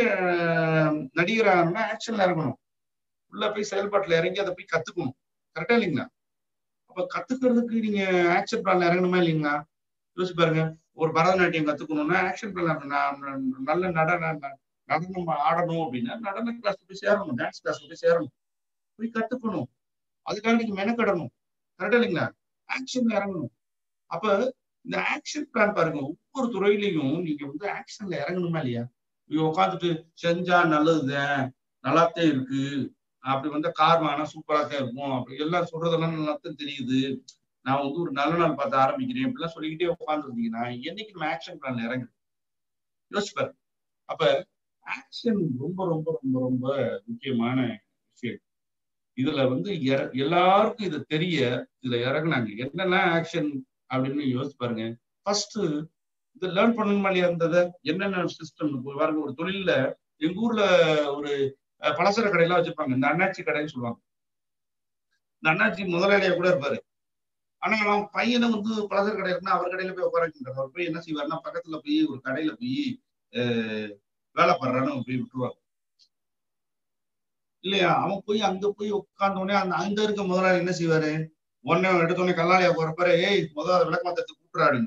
நடிகராக ஆக்ஷன்ல இறங்கணும் உள்ள போய் செயல்பாட்டுல இறங்கி அதை போய் கத்துக்கணும் கரெக்டா இல்லைங்களா அப்ப கத்துக்கிறதுக்கு நீங்க ஆக்ஷன் பிளான்ல இறங்கணுமா இல்லைங்களா யோசிச்சு பாருங்க ஒரு பரதநாட்டியம் கத்துக்கணும்னா ஆக்ஷன் பிளான் நல்ல நடன நடனம் ஆடணும் அப்படின்னா நடன கிளாஸ் போய் சேரணும் டான்ஸ் கிளாஸ் போய் சேரணும் போய் கத்துக்கணும் அதுக்காக நீங்க மெனக்கடணும் கரெக்டா இல்லைங்களா ஆக்ஷன்ல இறங்கணும் அப்ப இந்த ஆக்ஷன் பிளான் பாருங்க ஒவ்வொரு துறையிலையும் நீங்க வந்து ஆக்ஷன்ல இறங்கணுமா இல்லையா நீங்க உட்காந்துட்டு செஞ்சா நல்லதுதான் நல்லாத்தான் இருக்கு அப்படி வந்து கார் வாங்கினா சூப்பரா தான் இருக்கும் அப்படி எல்லாம் சொல்றதெல்லாம் நல்லா தான் தெரியுது நான் வந்து ஒரு நல்ல நாள் பார்த்து ஆரம்பிக்கிறேன் இப்படிலாம் சொல்லிக்கிட்டே உட்காந்துருந்தீங்கன்னா என்னைக்கு நம்ம ஆக்ஷன் பிளான்ல இறங்கு யோசிப்பாரு அப்ப ஆக்ஷன் ரொம்ப ரொம்ப ரொம்ப ரொம்ப முக்கியமான விஷயம் இதுல வந்து எல்லாருக்கும் இது தெரிய இதுல இறங்குனாங்க என்னெல்லாம் ஆக்ஷன் அப்படின்னு யோசிச்சு பாருங்க ஃபர்ஸ்ட் இது லேர்ன் பண்ணணுமா இல்லையா இருந்தது என்னென்ன சிஸ்டம் பாருங்க ஒரு தொழில்ல எங்க ஊர்ல ஒரு பலசர கடையெல்லாம் வச்சிருப்பாங்க இந்த அண்ணாச்சி கடைன்னு சொல்லுவாங்க இந்த அண்ணாச்சி முதலாளியா கூட இருப்பாரு ஆனா அவன் பையனை வந்து பலசர கடை இருக்குன்னா அவர் கடையில போய் உட்கார வைக்கின்றார் அவர் போய் என்ன செய்வாருன்னா பக்கத்துல போய் ஒரு கடையில போய் வேலை பண்றான்னு போய் விட்டுருவாங்க இல்லையா அவன் போய் அங்க போய் உட்கார்ந்தோடனே அந்த அங்க இருக்க முதலாளி என்ன செய்வாரு உடனே எடுத்தோடனே கல்லாளியா போறப்பாரு ஏய் முதல் விளக்கமாத்தத்தை கூப்பிடுறாடுங்க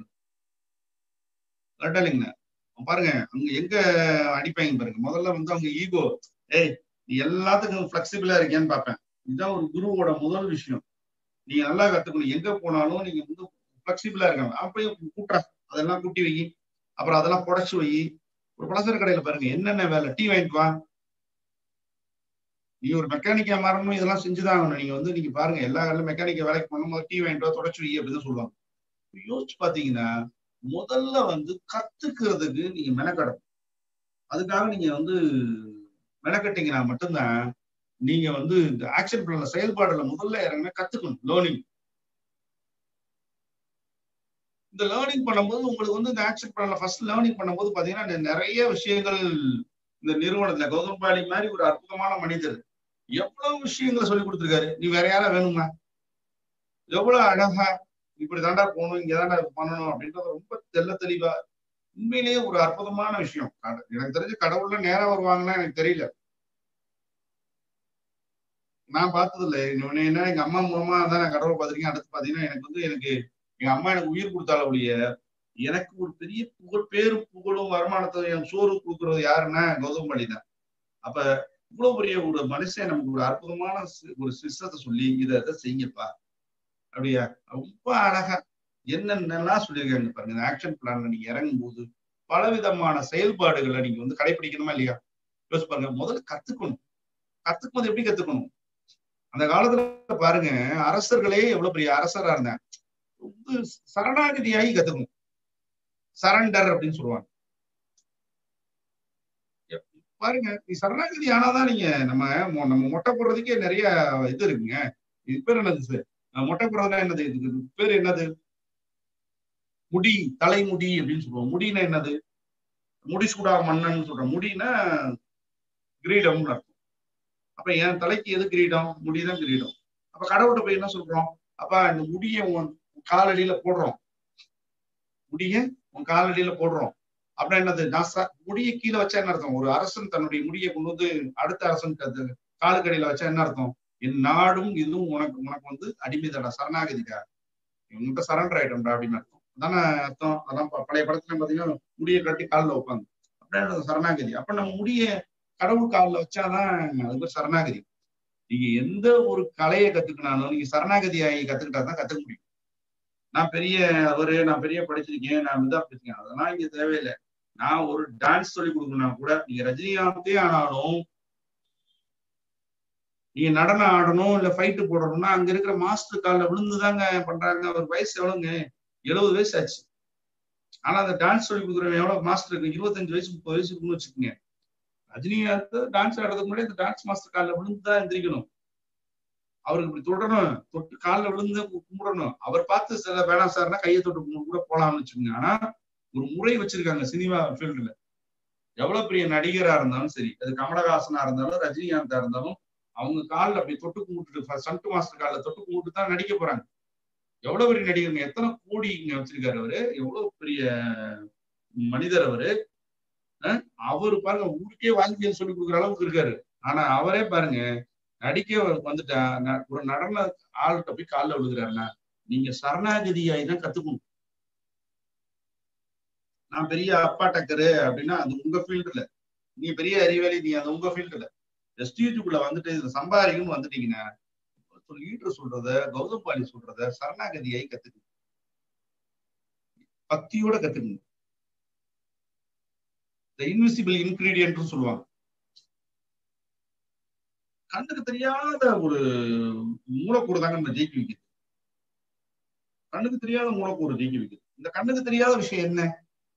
கரெக்டா இல்லைங்கண்ணா பாருங்க அங்க எங்க அடிப்பாங்க பாருங்க முதல்ல வந்து அவங்க ஈகோ ஏய் நீ எல்லாத்துக்கும் பிளெக்சிபிளா இருக்கேன்னு பார்ப்பேன் இதுதான் ஒரு குருவோட முதல் விஷயம் நீங்க நல்லா கத்துக்கணும் எங்க போனாலும் நீங்க வந்து பிளெக்சிபிளா இருக்காங்க அப்படியே கூட்டுறா அதெல்லாம் கூட்டி வை அப்புறம் அதெல்லாம் புடைச்சு வை ஒரு பலசர கடையில பாருங்க என்னென்ன வேலை டீ வாங்கிட்டு வா நீங்க ஒரு மெக்கானிக்கா மாறணும் இதெல்லாம் செஞ்சுதான் ஆகணும் நீங்க வந்து நீங்க பாருங்க எல்லா வேலையும் மெக்கானிக்க வேலைக்கு பண்ணும்போது டீ வாங்கிட்டு வா தொடச்சு வை அப்படின்னு சொல்லுவாங்க யோசிச்சு பாத்தீங்கன்னா முதல்ல வந்து கத்துக்கிறதுக்கு நீங்க மெனக்கடணும் அதுக்காக நீங்க வந்து மெனக்கட்டீங்கன்னா மட்டும்தான் நீங்க வந்து இந்த ஆக்ஷன் பிளான்ல செயல்பாடுல முதல்ல இறங்கினா கத்துக்கணும் லேர்னிங் இந்த லேர்னிங் பண்ணும்போது உங்களுக்கு வந்து இந்த ஆக்ஷன் பிளான்ல ஃபர்ஸ்ட் லேர்னிங் பண்ணும்போது பாத்தீங்கன்னா நிறைய விஷயங்கள் இந்த நிறுவனத்துல கௌதம் பாலி மாதிரி ஒரு அற்புதமான மனிதர் எவ்வளவு விஷயங்களை சொல்லி கொடுத்துருக்காரு நீ வேற யாரா வேணுமா எவ்வளவு அழகா இப்படி தாண்டா போகணும் இங்க தாண்டா பண்ணணும் அப்படின்றத ரொம்ப தெல்ல தெளிவா உண்மையிலேயே ஒரு அற்புதமான விஷயம் எனக்கு தெரிஞ்ச கடவுள்ல நேரம் வருவாங்கன்னா எனக்கு தெரியல நான் பார்த்தது இல்லை என்ன எங்க அம்மா மூலமா தான் நான் கடவுளை பார்த்திருக்கேன் அடுத்து பாத்தீங்கன்னா எனக்கு வந்து எனக்கு எங்க அம்மா எனக்கு உயிர் கொடுத்தால ஒழிய எனக்கு ஒரு பெரிய புகழ் பேரும் புகழும் வருமானத்தை என் சோறு கொடுக்கறது யாருன்னா கௌதம் பள்ளி தான் அப்ப இவ்வளவு பெரிய ஒரு மனுஷன் நமக்கு ஒரு அற்புதமான ஒரு சிஸ்டத்தை சொல்லி இதை இதை செய்யப்பா அப்படியா ரொம்ப அழகா என்னென்னலாம் சொல்லியிருக்காங்க பாருங்க இந்த ஆக்ஷன் பிளான்ல நீங்க இறங்கும் போது பலவிதமான செயல்பாடுகளை நீங்க வந்து கடைபிடிக்கணுமா இல்லையா யோசிச்சு பாருங்க முதல்ல கத்துக்கணும் கத்துக்கும் போது எப்படி கத்துக்கணும் அந்த காலத்துல பாருங்க அரசர்களே எவ்வளவு பெரிய அரசரா இருந்தாங்க ரொம்ப சரணாகதியாகி கத்துக்கணும் சரண்டர் அப்படின்னு சொல்லுவாங்க பாருங்க நீ சரணாகதி ஆனாதான் நீங்க நம்ம நம்ம மொட்டை போடுறதுக்கே நிறைய இது இருக்குங்க இது பேர் என்னது மொட்டை போடுறதுனா என்னது இதுக்கு பேர் என்னது முடி தலைமுடி அப்படின்னு சொல்லுவோம் முடினா என்னது முடிசூடா மன்னன் சொல்றோம் முடினா கிரீடம்னு அர்த்தம் அப்ப என் தலைக்கு எது கிரீடம் முடிதான் கிரீடம் அப்ப கடவுள்கிட்ட போய் என்ன சொல்றோம் அப்ப இந்த முடிய உன் காலடியில போடுறோம் முடிய உன் காலடியில போடுறோம் அப்படின்னா என்னது நான் முடிய கீழே வச்சா என்ன அர்த்தம் ஒரு அரசன் தன்னுடைய முடியை கொண்டு வந்து அடுத்த அரசன் காலுக்கடியில வச்சா என்ன அர்த்தம் என் நாடும் இதுவும் உனக்கு உனக்கு வந்து அடிமைதடா சரணாகதிடா உங்ககிட்ட சரண்டர் ஆயிட்டோம்டா அப்படின்னு அர்த்தம் அதானே அர்த்தம் அதெல்லாம் பழைய படத்துல பாத்தீங்கன்னா முடியை கட்டி காலில் வைப்பாங்க அப்படின்னா சரணாகதி அப்ப நம்ம முடிய கடவுள் காலில் வச்சாதான் அது பேர் சரணாகதி நீங்க எந்த ஒரு கலையை கத்துக்கினாலும் நீங்க சரணாகதி ஆகி கத்துக்கிட்டாதான் கத்துக்க முடியும் நான் பெரிய அவரு நான் பெரிய படிச்சிருக்கேன் நான் இதா படிச்சிருக்கேன் அதெல்லாம் இங்க தேவையில்லை நான் ஒரு டான்ஸ் சொல்லி கொடுக்கணும்னா கூட நீங்க ரஜினிகாந்தே ஆனாலும் நீங்க நடனம் ஆடணும் இல்ல ஃபைட்டு போடணும்னா அங்க இருக்கிற மாஸ்டர் காலில் விழுந்துதாங்க பண்றாங்க அவர் வயசு எவ்வளவுங்க எழுபது வயசு ஆச்சு ஆனா அந்த டான்ஸ் சொல்லி கொடுக்குறவங்க எவ்வளவு மாஸ்டருக்கு இருபத்தஞ்சு வயசு முப்பது வயசு இருக்குன்னு வச்சுக்கோங்க ரஜினிகாந்த் டான்ஸ் ஆடுறதுக்கு முன்னாடி இந்த டான்ஸ் மாஸ்டர் காலில் விழுந்துதான் எந்திரிக்கணும் அவருக்கு இப்படி தொடரணும் தொட்டு காலில் விழுந்து கும்பிடணும் அவர் பார்த்து சில வேணாம் சார்னா கையை தொட்டு கூட போலாம்னு வச்சுக்கோங்க ஆனா ஒரு முறை வச்சிருக்காங்க சினிமா ஃபீல்டுல எவ்வளவு பெரிய நடிகரா இருந்தாலும் சரி அது கமலஹாசனா இருந்தாலும் ரஜினிகாந்தா இருந்தாலும் அவங்க காலில் அப்படி தொட்டு கும்பிட்டு சண்டு மாஸ்டர் காலில் தொட்டு கும்பிட்டு தான் நடிக்க போறாங்க எவ்வளவு பெரிய நடிகருங்க எத்தனை கோடி இங்க வச்சிருக்காரு அவரு எவ்வளவு பெரிய மனிதர் அவரு அவரு பாருங்க ஊருக்கே வாழ்க்கையில் சொல்லி கொடுக்குற அளவுக்கு இருக்காரு ஆனா அவரே பாருங்க நடிக்க வந்துட்டா ஒரு நடன ஆள்கிட்ட போய் காலில் விழுகிறாருன்னா நீங்க சரணாகதியாய் தான் கத்துக்கணும் நான் பெரிய அப்பா டக்கரு அப்படின்னா அது உங்க ஃபீல்டுல நீ பெரிய அறிவாளி நீ அது உங்க ஃபீல்டுல எஸ்டியூட்டுக்குள்ள வந்துட்டு இது சம்பாதிக்கணும்னு வந்துட்டீங்கன்னா ஈட்டர் சொல்றத கௌதம் பாலி சொல்றத சரணாகதியாய் கத்துக்கணும் பக்தியோட கத்துக்கணும் இந்த இன்விசிபிள் இன்கிரீடியன்ட் சொல்லுவாங்க கண்ணுக்கு தெரியாத ஒரு மூலக்கூறு தாங்க நம்ம ஜெயிக்க வைக்குது கண்ணுக்கு தெரியாத மூலக்கூறு ஜெயிக்க வைக்குது இந்த கண்ணுக்கு தெரியாத விஷயம் என்ன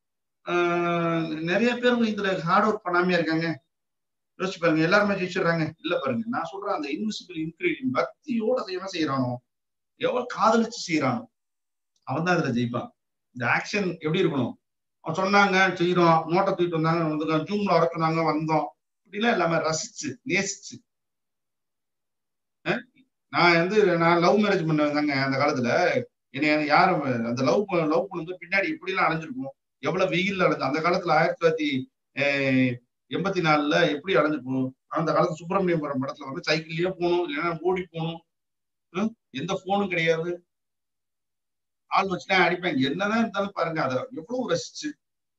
நிறைய பேர் இதுல ஹார்ட் ஒர்க் பண்ணாமையா இருக்காங்க யோசிச்சு பாருங்க எல்லாருமே ஜெயிச்சிடுறாங்க இல்ல பாருங்க நான் சொல்றேன் அந்த இன்விசிபிள் இன்கிரீடியன்ட் பக்தியோட செய்யணும் செய்யறானோ எவ்வளவு காதலிச்சு செய்யறானோ அவன் தான் இதுல ஜெயிப்பான் இந்த ஆக்ஷன் எப்படி இருக்கணும் அவன் சொன்னாங்க செய்யறோம் நோட்டை தூக்கிட்டு வந்தாங்க வந்து ஜூம்ல வர சொன்னாங்க வந்தோம் இப்படிலாம் எல்லாமே ரசிச்சு நேசிச்சு நான் வந்து நான் லவ் மேரேஜ் பண்ணவங்க அந்த காலத்துல என்னை யாரும் அந்த லவ் லவ் பண்ணும்போது பின்னாடி எப்படிலாம் அலைஞ்சிருக்கும் எவ்வளவு வெயில்ல அலைஞ்சு அந்த காலத்துல ஆயிரத்தி தொள்ளாயிரத்தி எண்பத்தி நாலுல எப்படி அலைஞ்சிருக்கும் அந்த காலத்து சுப்பிரமணியபுரம் படத்துல வந்து சைக்கிள்லயே போகணும் இல்லைன்னா ஓடி போகணும் எந்த போனும் கிடையாது ஆள் வச்சுதான் அடிப்பாங்க என்னதான் இருந்தாலும் பாருங்க அதை எவ்வளவு ரசிச்சு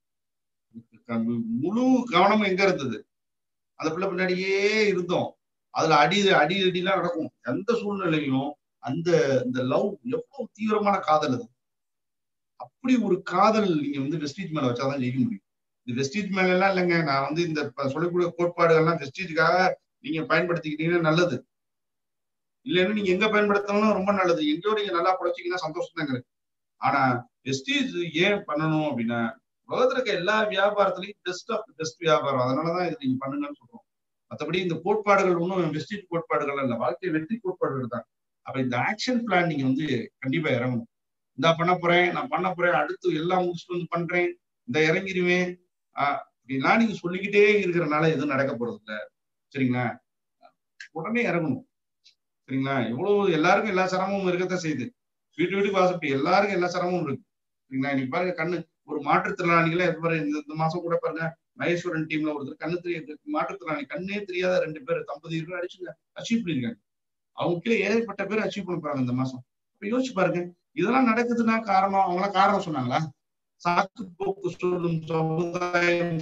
முழு கவனமும் எங்க இருந்தது அந்த பிள்ளை பின்னாடியே இருந்தோம் அதுல அடி அடி அடிலாம் நடக்கும் எந்த சூழ்நிலையும் அந்த இந்த லவ் எவ்வளவு தீவிரமான காதல் அது அப்படி ஒரு காதல் நீங்க வந்து வெஸ்டீஜ் மேல வச்சாதான் ஜெயிக்க முடியும் இந்த வெஸ்டீஜ் மேல எல்லாம் இல்லைங்க நான் வந்து இந்த சொல்லக்கூடிய கோட்பாடுகள்லாம் வெஸ்டீஜுக்காக நீங்க பயன்படுத்திக்கிட்டீங்கன்னா நல்லது இல்லைன்னா நீங்க எங்க பயன்படுத்தணும் ரொம்ப நல்லது எங்கேயோ நீங்க நல்லா புழைச்சிங்கன்னா சந்தோஷம் தாங்க இருக்கு ஆனா வெஸ்டீஜ் ஏன் பண்ணணும் அப்படின்னா உலகத்துல இருக்க எல்லா வியாபாரத்திலையும் பெஸ்ட் ஆஃப் பெஸ்ட் வியாபாரம் அதனாலதான் இது நீங்க பண்ணுங்கன்னு சொல்றோம் மற்றபடி இந்த கோட்பாடுகள் ஒன்றும் வெஸ்டீஜ் கோட்பாடுகள் இல்ல வாழ்க்கை வெற்றி கோட்பாடுகள் தான் அப்ப இந்த ஆக்ஷன் பிளான் நீங்க வந்து கண்டிப்பா இறங்கணும் இந்த பண்ண போறேன் நான் பண்ண போறேன் அடுத்து எல்லாம் முடிச்சுட்டு வந்து பண்றேன் இந்த இறங்கிடுவேன் ஆஹ் அப்படின்லாம் நீங்க சொல்லிக்கிட்டே இருக்கிறனால எதுவும் நடக்க போறது இல்ல சரிங்களா உடனே இறங்கணும் சரிங்களா எவ்வளவு எல்லாருக்கும் எல்லா சிரமமும் இருக்கத்தான் செய்யுது வீட்டு வீட்டுக்கு வாசப்படி எல்லாருக்கும் எல்லா சிரமமும் இருக்கு சரிங்களா இன்னைக்கு பாருங்க கண்ணு ஒரு மாற்றுத்திறனாளிகளே பாருங்க இந்த இந்த மாசம் கூட பாருங்க மகேஸ்வரன் டீம்ல ஒருத்தர் கண்ணு தெரிய மாற்றுத்திறனாளி கண்ணே தெரியாத ரெண்டு பேர் தம்பதியர்கள் அடிச்சுங்க அச்சீவ் பண்ணிருக்காங்க அவங்க கீழே ஏகப்பட்ட பேர் அச்சீவ் பண்ண போறாங்க இந்த மாசம் இப்ப யோசிச்சு பாருங்க இதெல்லாம் நடக்குதுன்னா காரணம் அவங்களாம் காரணம் சொன்னாங்களா சாக்கு போக்கு சொல்லும் சமுதாயம்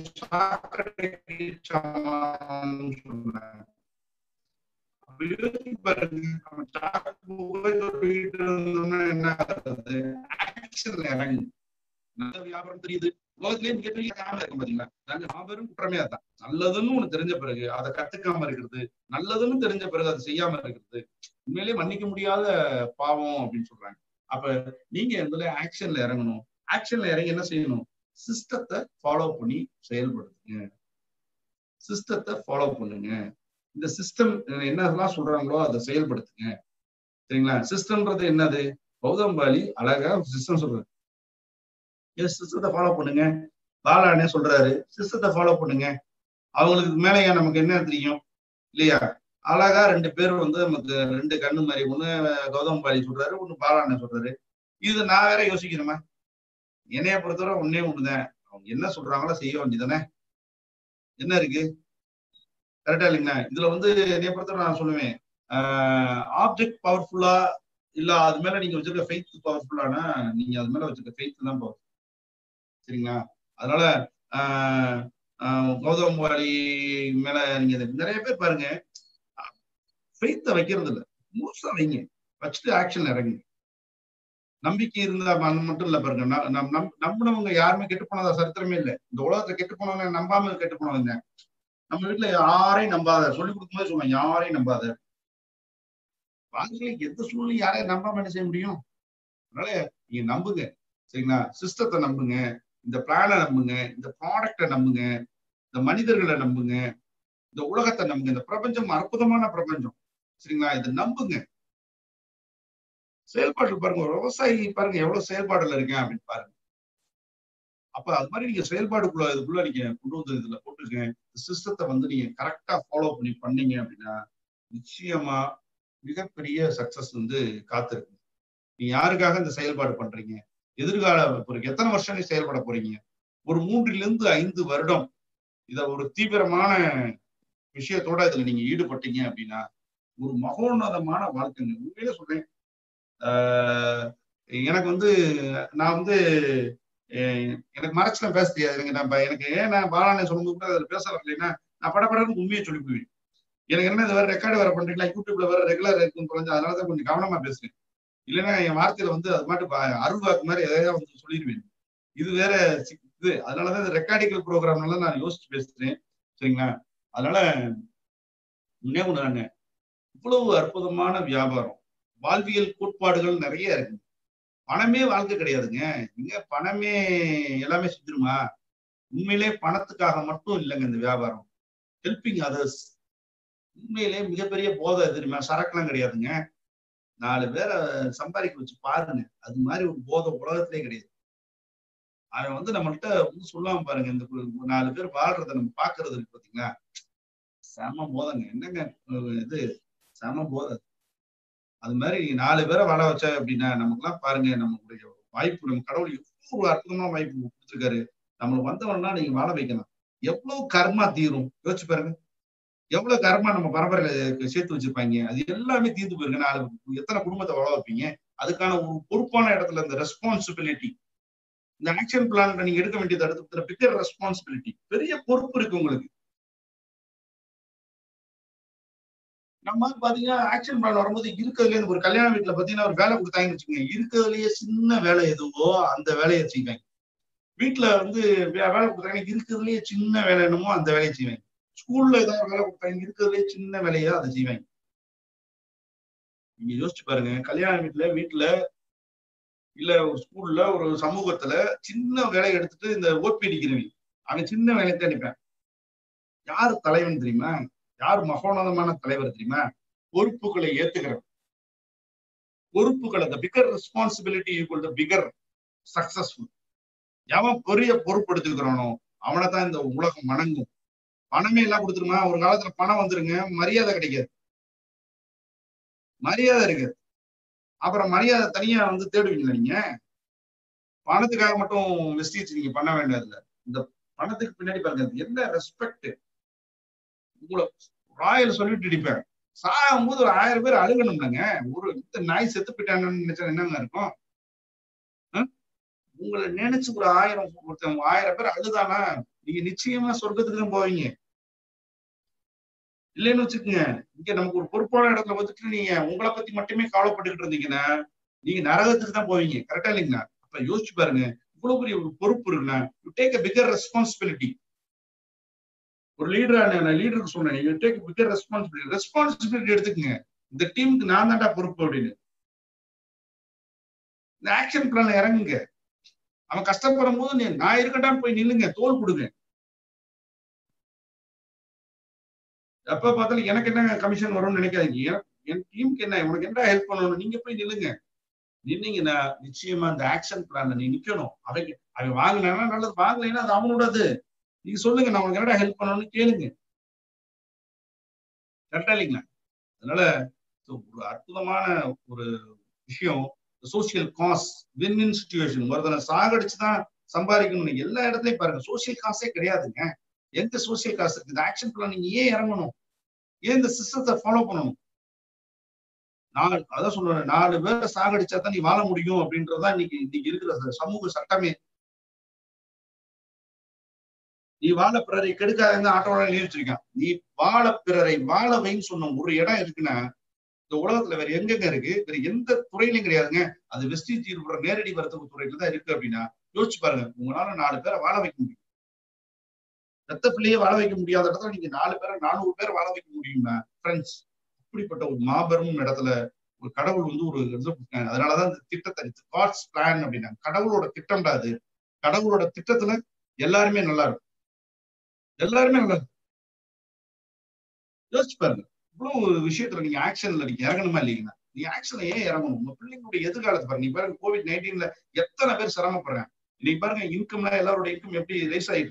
சொன்னாங்க என்ன ஆக்ஷன்ல இறங்கு நல்ல வியாபாரம் தெரியுது உலகத்திலேயே மிகப்பெரிய காரணம் இருக்கும் பாத்தீங்களா நாங்க மாபெரும் குற்றமே அதான் நல்லதுன்னு ஒண்ணு தெரிஞ்ச பிறகு அதை கத்துக்காம இருக்கிறது நல்லதுன்னு தெரிஞ்ச பிறகு அதை செய்யாம இருக்கிறது உண்மையிலேயே மன்னிக்க முடியாத பாவம் அப்படின்னு சொல்றாங்க அப்ப நீங்க இதுல ஆக்ஷன்ல இறங்கணும் ஆக்ஷன்ல இறங்கி என்ன செய்யணும் சிஸ்டத்தை ஃபாலோ பண்ணி செயல்படுத்துங்க சிஸ்டத்தை ஃபாலோ பண்ணுங்க இந்த சிஸ்டம் என்னெல்லாம் சொல்றாங்களோ அதை செயல்படுத்துங்க சரிங்களா சிஸ்டம்ன்றது என்னது கௌதம்பாலி அழகா சிஸ்டம் சொல்றாரு சிஸ்டத்தை ஃபாலோ பண்ணுங்க பாலானே சொல்றாரு சிஸ்டத்தை ஃபாலோ பண்ணுங்க அவங்களுக்கு மேல ஏன் நமக்கு என்ன தெரியும் இல்லையா அழகா ரெண்டு பேரும் வந்து நமக்கு ரெண்டு கண்ணு மாதிரி ஒண்ணு கௌதம் பாலி சொல்றாரு ஒண்ணு பாலாண்ணே சொல்றாரு இது நான் வேற யோசிக்கணுமா என்னைய பொறுத்தவரை ஒன்னே ஒண்ணுதான் அவங்க என்ன சொல்றாங்களோ செய்ய வேண்டியதானே என்ன இருக்கு கரெக்டா இல்லைங்களா இதுல வந்து என்னைய பொறுத்தவரை நான் சொல்லுவேன் ஆப்ஜெக்ட் பவர்ஃபுல்லா இல்ல அது மேல நீங்க வச்சிருக்க ஃபெய்த் பவர்ஃபுல்லானா நீங்க அது மேல வச்சிருக்க ஃபெய்த் தான் பவர் சரிங்களா அதனால கௌதம் வாலி மேல நீங்க நிறைய பேர் பாருங்க ஃபெய்த்தை வைக்கிறது இல்ல முழுசா வைங்க வச்சுட்டு ஆக்ஷன் இறங்குங்க நம்பிக்கை இருந்தா மட்டும் இல்ல பாருங்க நம் நம்பினவங்க யாருமே கெட்டு போனதா சரித்திரமே இல்லை இந்த உலகத்துல கெட்டு போனவங்க நம்பாம கெட்டு போனவங்க நம்ம வீட்டுல யாரையும் நம்பாத சொல்லி கொடுக்கும்போது சொல்லுவாங்க யாரையும் நம்பாத வாழ்க்கையில எந்த சூழ்நிலையும் யாரையும் நம்பாம என்ன செய்ய முடியும் அதனால நீங்க நம்புங்க சரிங்களா சிஸ்டத்தை நம்புங்க இந்த பிளானை நம்புங்க இந்த ப்ராடக்டை நம்புங்க இந்த மனிதர்களை நம்புங்க இந்த உலகத்தை நம்புங்க இந்த பிரபஞ்சம் அற்புதமான பிரபஞ்சம் சரிங்களா இதை நம்புங்க செயல்பாடு பாருங்க ஒரு விவசாயி பாருங்க எவ்வளவு செயல்பாடுல இருக்கேன் அப்படின்னு பாருங்க அப்ப அது மாதிரி நீங்க செயல்பாடுக்குள்ள இதுக்குள்ள நீங்க கொண்டு வந்து இதுல போட்டுருங்க சிஸ்டத்தை வந்து நீங்க கரெக்டா ஃபாலோ பண்ணி பண்ணீங்க அப்படின்னா நிச்சயமா மிகப்பெரிய சக்சஸ் வந்து காத்திருக்கு நீங்க யாருக்காக இந்த செயல்பாடு பண்றீங்க எதிர்கால போறீங்க எத்தனை வருஷம் நீ செயல்பட போறீங்க ஒரு மூன்றிலிருந்து ஐந்து வருடம் இத ஒரு தீவிரமான விஷயத்தோட இதுல நீங்க ஈடுபட்டீங்க அப்படின்னா ஒரு மகோன்னதமான வாழ்க்கைங்க உண்மையிலே சொல்றேன் ஆஹ் எனக்கு வந்து நான் வந்து எனக்கு மறைச்சலாம் பேச தெரியாது எனக்கு நான் எனக்கு ஏன் நான் பாலானை சொல்லும்போது கூட அதில் பேச வரலைன்னா நான் படப்படன்னு உண்மையை சொல்லி போவேன் எனக்கு என்ன இது வேற ரெக்கார்டு வேற பண்றீங்களா யூடியூப்ல வேற ரெகுலர் இருக்குன்னு குறைஞ்சு அதனாலதான் கொஞ்சம் கவனமா பேசுறேன் இல்லைன்னா என் வார்த்தையில வந்து அது மாட்டு அருள்வாக்கு மாதிரி எதையாவது வந்து சொல்லிடுவேன் இது வேற இது அதனாலதான் இந்த ரெக்கார்டிக்கல் ப்ரோக்ராம்னால நான் யோசிச்சு பேசுறேன் சரிங்களா அதனால முன்னே ஒண்ணு இவ்வளவு அற்புதமான வியாபாரம் வாழ்வியல் கோட்பாடுகள் நிறைய இருக்கு பணமே வாழ்க்கை கிடையாதுங்க இங்க பணமே எல்லாமே செஞ்சிருமா உண்மையிலே பணத்துக்காக மட்டும் இல்லைங்க இந்த வியாபாரம் ஹெல்பிங் அதர்ஸ் உண்மையிலே மிகப்பெரிய போதை தெரியுமா சரக்குலாம் கிடையாதுங்க நாலு பேரை சம்பாதிக்க வச்சு பாருங்க அது மாதிரி ஒரு போதை உலகத்திலே கிடையாது அவன் வந்து நம்மள்கிட்ட வந்து சொல்லாம பாருங்க இந்த நாலு பேர் வாழ்றத நம்ம பாக்குறது இருக்கு பாத்தீங்களா செம போதைங்க என்னங்க இது செம போதை அது மாதிரி நீங்க நாலு பேரை வாழ வச்ச அப்படின்னா நமக்குலாம் பாருங்க நம்மளுடைய வாய்ப்பு நம்ம கடவுள் எவ்வளவு ஒரு அற்புதமான வாய்ப்பு கொடுத்துருக்காரு நம்மளுக்கு வந்தவன்னா நீங்க வாழ வைக்கலாம் எவ்வளவு கர்மா தீரும் யோசிச்சு பாருங்க எவ்வளவு கர்மா நம்ம பரம்பரையில சேர்த்து வச்சிருப்பாங்க அது எல்லாமே தீர்ந்து போயிருங்க நாலு எத்தனை குடும்பத்தை வாழ வைப்பீங்க அதுக்கான ஒரு பொறுப்பான இடத்துல இந்த ரெஸ்பான்சிபிலிட்டி இந்த ஆக்ஷன் பிளான் நீங்க எடுக்க வேண்டியது அடுத்த பிக்கர் ரெஸ்பான்சிபிலிட்டி பெரிய பொறுப்பு இருக்கு உங்களுக்கு நம்ம பாத்தீங்கன்னா ஆக்ஷன் பிளான் வரும்போது இருக்கிறதுல ஒரு கல்யாண வீட்டுல பாத்தீங்கன்னா ஒரு வேலை கொடுத்தாங்கன்னு வச்சுக்கோங்க இருக்கிறதுலயே சின்ன வேலை எதுவோ அந்த வேலையை செய்வாங்க வீட்டுல வந்து வேலை கொடுத்தாங்க இருக்கிறதுலயே சின்ன வேலை என்னமோ அந்த வேலையை செய்வாங்க ஸ்கூல்ல ஏதாவது வேலை கொடுத்தாங்க இருக்கிறதுலே சின்ன வேலையா அதை செய்வாங்க நீங்க யோசிச்சு பாருங்க கல்யாண வீட்டுல வீட்டுல இல்ல ஒரு ஸ்கூல்ல ஒரு சமூகத்துல சின்ன வேலையை எடுத்துட்டு இந்த ஓபி அடிக்கிறவங்க அவன் சின்ன வேலையை தான் அடிப்பேன் யார் தலைவன் தெரியுமா யார் மகோனதமான தலைவர் தெரியுமா பொறுப்புகளை ஏத்துக்கிறவன் பொறுப்புகள் அந்த bigger responsibility equal to bigger successful எவன் பெரிய பொறுப்பு எடுத்துக்கிறானோ அவனை தான் இந்த உலகம் வணங்கும் பணமே எல்லாம் கொடுத்துருமா ஒரு காலத்துல பணம் வந்துருங்க மரியாதை கிடைக்காது மரியாதை இருக்காது அப்புறம் மரியாதை தனியா வந்து தேடுவீங்களா நீங்க பணத்துக்காக மட்டும் வெஸ்டீஜ் நீங்க பண்ண வேண்டியதில்ல இந்த பணத்துக்கு பின்னாடி பாருங்க என்ன ரெஸ்பெக்ட் உங்களை ராயல் சொல்லிட்டு அடிப்பேன் சாகும் போது ஒரு ஆயிரம் பேர் அழுகணும்லங்க ஒரு இந்த நாய் செத்து போயிட்டாங்கன்னு நினைச்சா என்னங்க இருக்கும் உங்களை நினைச்சு ஒரு ஆயிரம் ஒருத்தவங்க ஆயிரம் பேர் அழுதானா நீங்க நிச்சயமா சொர்க்கத்துக்கு தான் போவீங்க இல்லைன்னு வச்சுக்கோங்க இங்க நமக்கு ஒரு பொறுப்பான இடத்துல வந்துட்டு நீங்க உங்களை பத்தி மட்டுமே கவலைப்பட்டுக்கிட்டு இருந்தீங்கன்னா நீங்க நரகத்துக்கு தான் போவீங்க கரெக்டா இல்லைங்களா அப்ப யோசிச்சு பாருங்க இவ்வளவு பெரிய ஒரு பொறுப்பு இருக்குன்னா you take a bigger responsibility ஒரு லீடரா நான் லீடருக்கு சொன்னேன் you take bigger responsibility responsibility எடுத்துக்கங்க இந்த டீமுக்கு நான் தான்டா பொறுப்பு அப்படின்னு இந்த ஆக்ஷன் பிளான்ல இறங்குங்க அவன் கஷ்டப்படும் போது நீ நான் இருக்கட்டான்னு போய் நில்லுங்க தோல் கொடுங்க எப்ப பார்த்தாலும் எனக்கு என்ன கமிஷன் வரும்னு நினைக்காதீங்க என் டீமுக்கு என்ன உனக்கு என்ன ஹெல்ப் பண்ணணும் நீங்க போய் நில்லுங்க நின்னீங்கன்னா நிச்சயமா அந்த ஆக்ஷன் பிளான்ல நீ நிக்கணும் அவங்க அவன் வாங்கினா நல்லது வாங்கலைன்னா அது அவனோடது நீங்க சொல்லுங்க நான் உனக்கு என்னடா ஹெல்ப் பண்ணணும்னு கேளுங்க கரெக்டா இல்லைங்களா அதனால ஒரு அற்புதமான ஒரு விஷயம் social cause win win situation ஒருத்தனை சாகடிச்சுதான் சம்பாதிக்கணும் எல்லா இடத்துலயும் பாருங்க சோசியல் காசே கிடையாதுங்க எந்த சோசியல் காசு இருக்கு இந்த ஆக்ஷன் பிளான் நீங்க ஏன் இறங்கணும் ஏன் இந்த சிஸ்டத்தை ஃபாலோ பண்ணணும் நாலு அதான் சொல்றேன் நாலு பேரை சாகடிச்சா தான் நீ வாழ முடியும் அப்படின்றதுதான் இன்னைக்கு இன்னைக்கு இருக்கிற சமூக சட்டமே நீ வாழ பிறரை கெடுக்காதங்க ஆட்டோட எழுதி வச்சிருக்கான் நீ வாழ பிறரை வாழ வைன்னு சொன்ன ஒரு இடம் இருக்குன்னா இந்த உலகத்துல வேற எங்கெங்க இருக்கு வேற எந்த துறையிலும் கிடையாதுங்க அது வெஸ்டீஜ் இருக்கிற நேரடி வர்த்தக துறையில தான் இருக்கு அப்படின்னா யோசிச்சு பாருங்க உங்களால நாலு பேரை வாழ வைக்க முடியும் ரத்த பிள்ளையே வாழ வைக்க முடியாத இடத்துல நீங்க நாலு பேரை நானூறு பேரை வாழ வைக்க முடியுமா ஃப்ரெண்ட்ஸ் அப்படிப்பட்ட ஒரு மாபெரும் இடத்துல ஒரு கடவுள் வந்து ஒரு இது கொடுத்தாங்க அதனாலதான் இந்த திட்டத்தை காட்ஸ் பிளான் அப்படின்னா கடவுளோட திட்டம்டா அது கடவுளோட திட்டத்துல எல்லாருமே நல்லா இருக்கும் எல்லாருமே நல்லா இருக்கும் யோசிச்சு பாருங்க இவ்வளவு ஒரு விஷயத்துல நீங்க ஆக்ஷன்ல நீங்க இறங்கணுமா இல்லைங்களா நீ ஆக்ஷன்ல ஏன் இறங்கணும் உங்க பிள்ளைங்களுடைய எதிர்காலத்தை பாருங்க நீ பாருங்க கோவிட் நைன்டீன்ல எத்தனை பேர் சிரமப்படுறாங்க இன்னைக்கு பாருங்க இன்கம்ல எல்லாரோட இன்கம் எப்படி ரைஸ் ஆயிருக்கு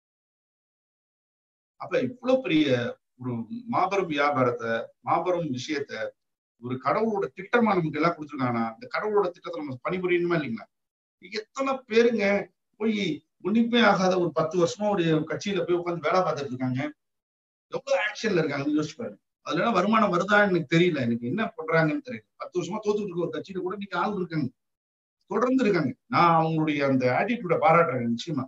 அப்ப இவ்வளவு பெரிய ஒரு மாபெரும் வியாபாரத்தை மாபெரும் விஷயத்த ஒரு கடவுளோட திட்டமா நமக்கு எல்லாம் கொடுத்துருக்காங்கன்னா இந்த கடவுளோட திட்டத்தை நம்ம பணிபுரியணுமா இல்லைங்களா எத்தனை பேருங்க போய் ஒண்ணுமே ஆகாத ஒரு பத்து வருஷமா ஒரு கட்சியில போய் உட்காந்து வேலை பார்த்துட்டு இருக்காங்க எவ்வளவு ஆக்ஷன்ல இருக்காங்கன்னு யோசிச்சு பாருங்க அதுல வருமானம் வருதான்னு எனக்கு தெரியல எனக்கு என்ன பண்றாங்கன்னு தெரியல பத்து வருஷமா தோத்துட்டு இருக்க ஒரு கட்சியில கூட இன்னைக்கு ஆள் இருக்காங்க தொடர்ந்து இருக்காங்க நான் அவங்களுடைய அந்த ஆட்டிடியூட பாராட்டுறேன் நிச்சயமா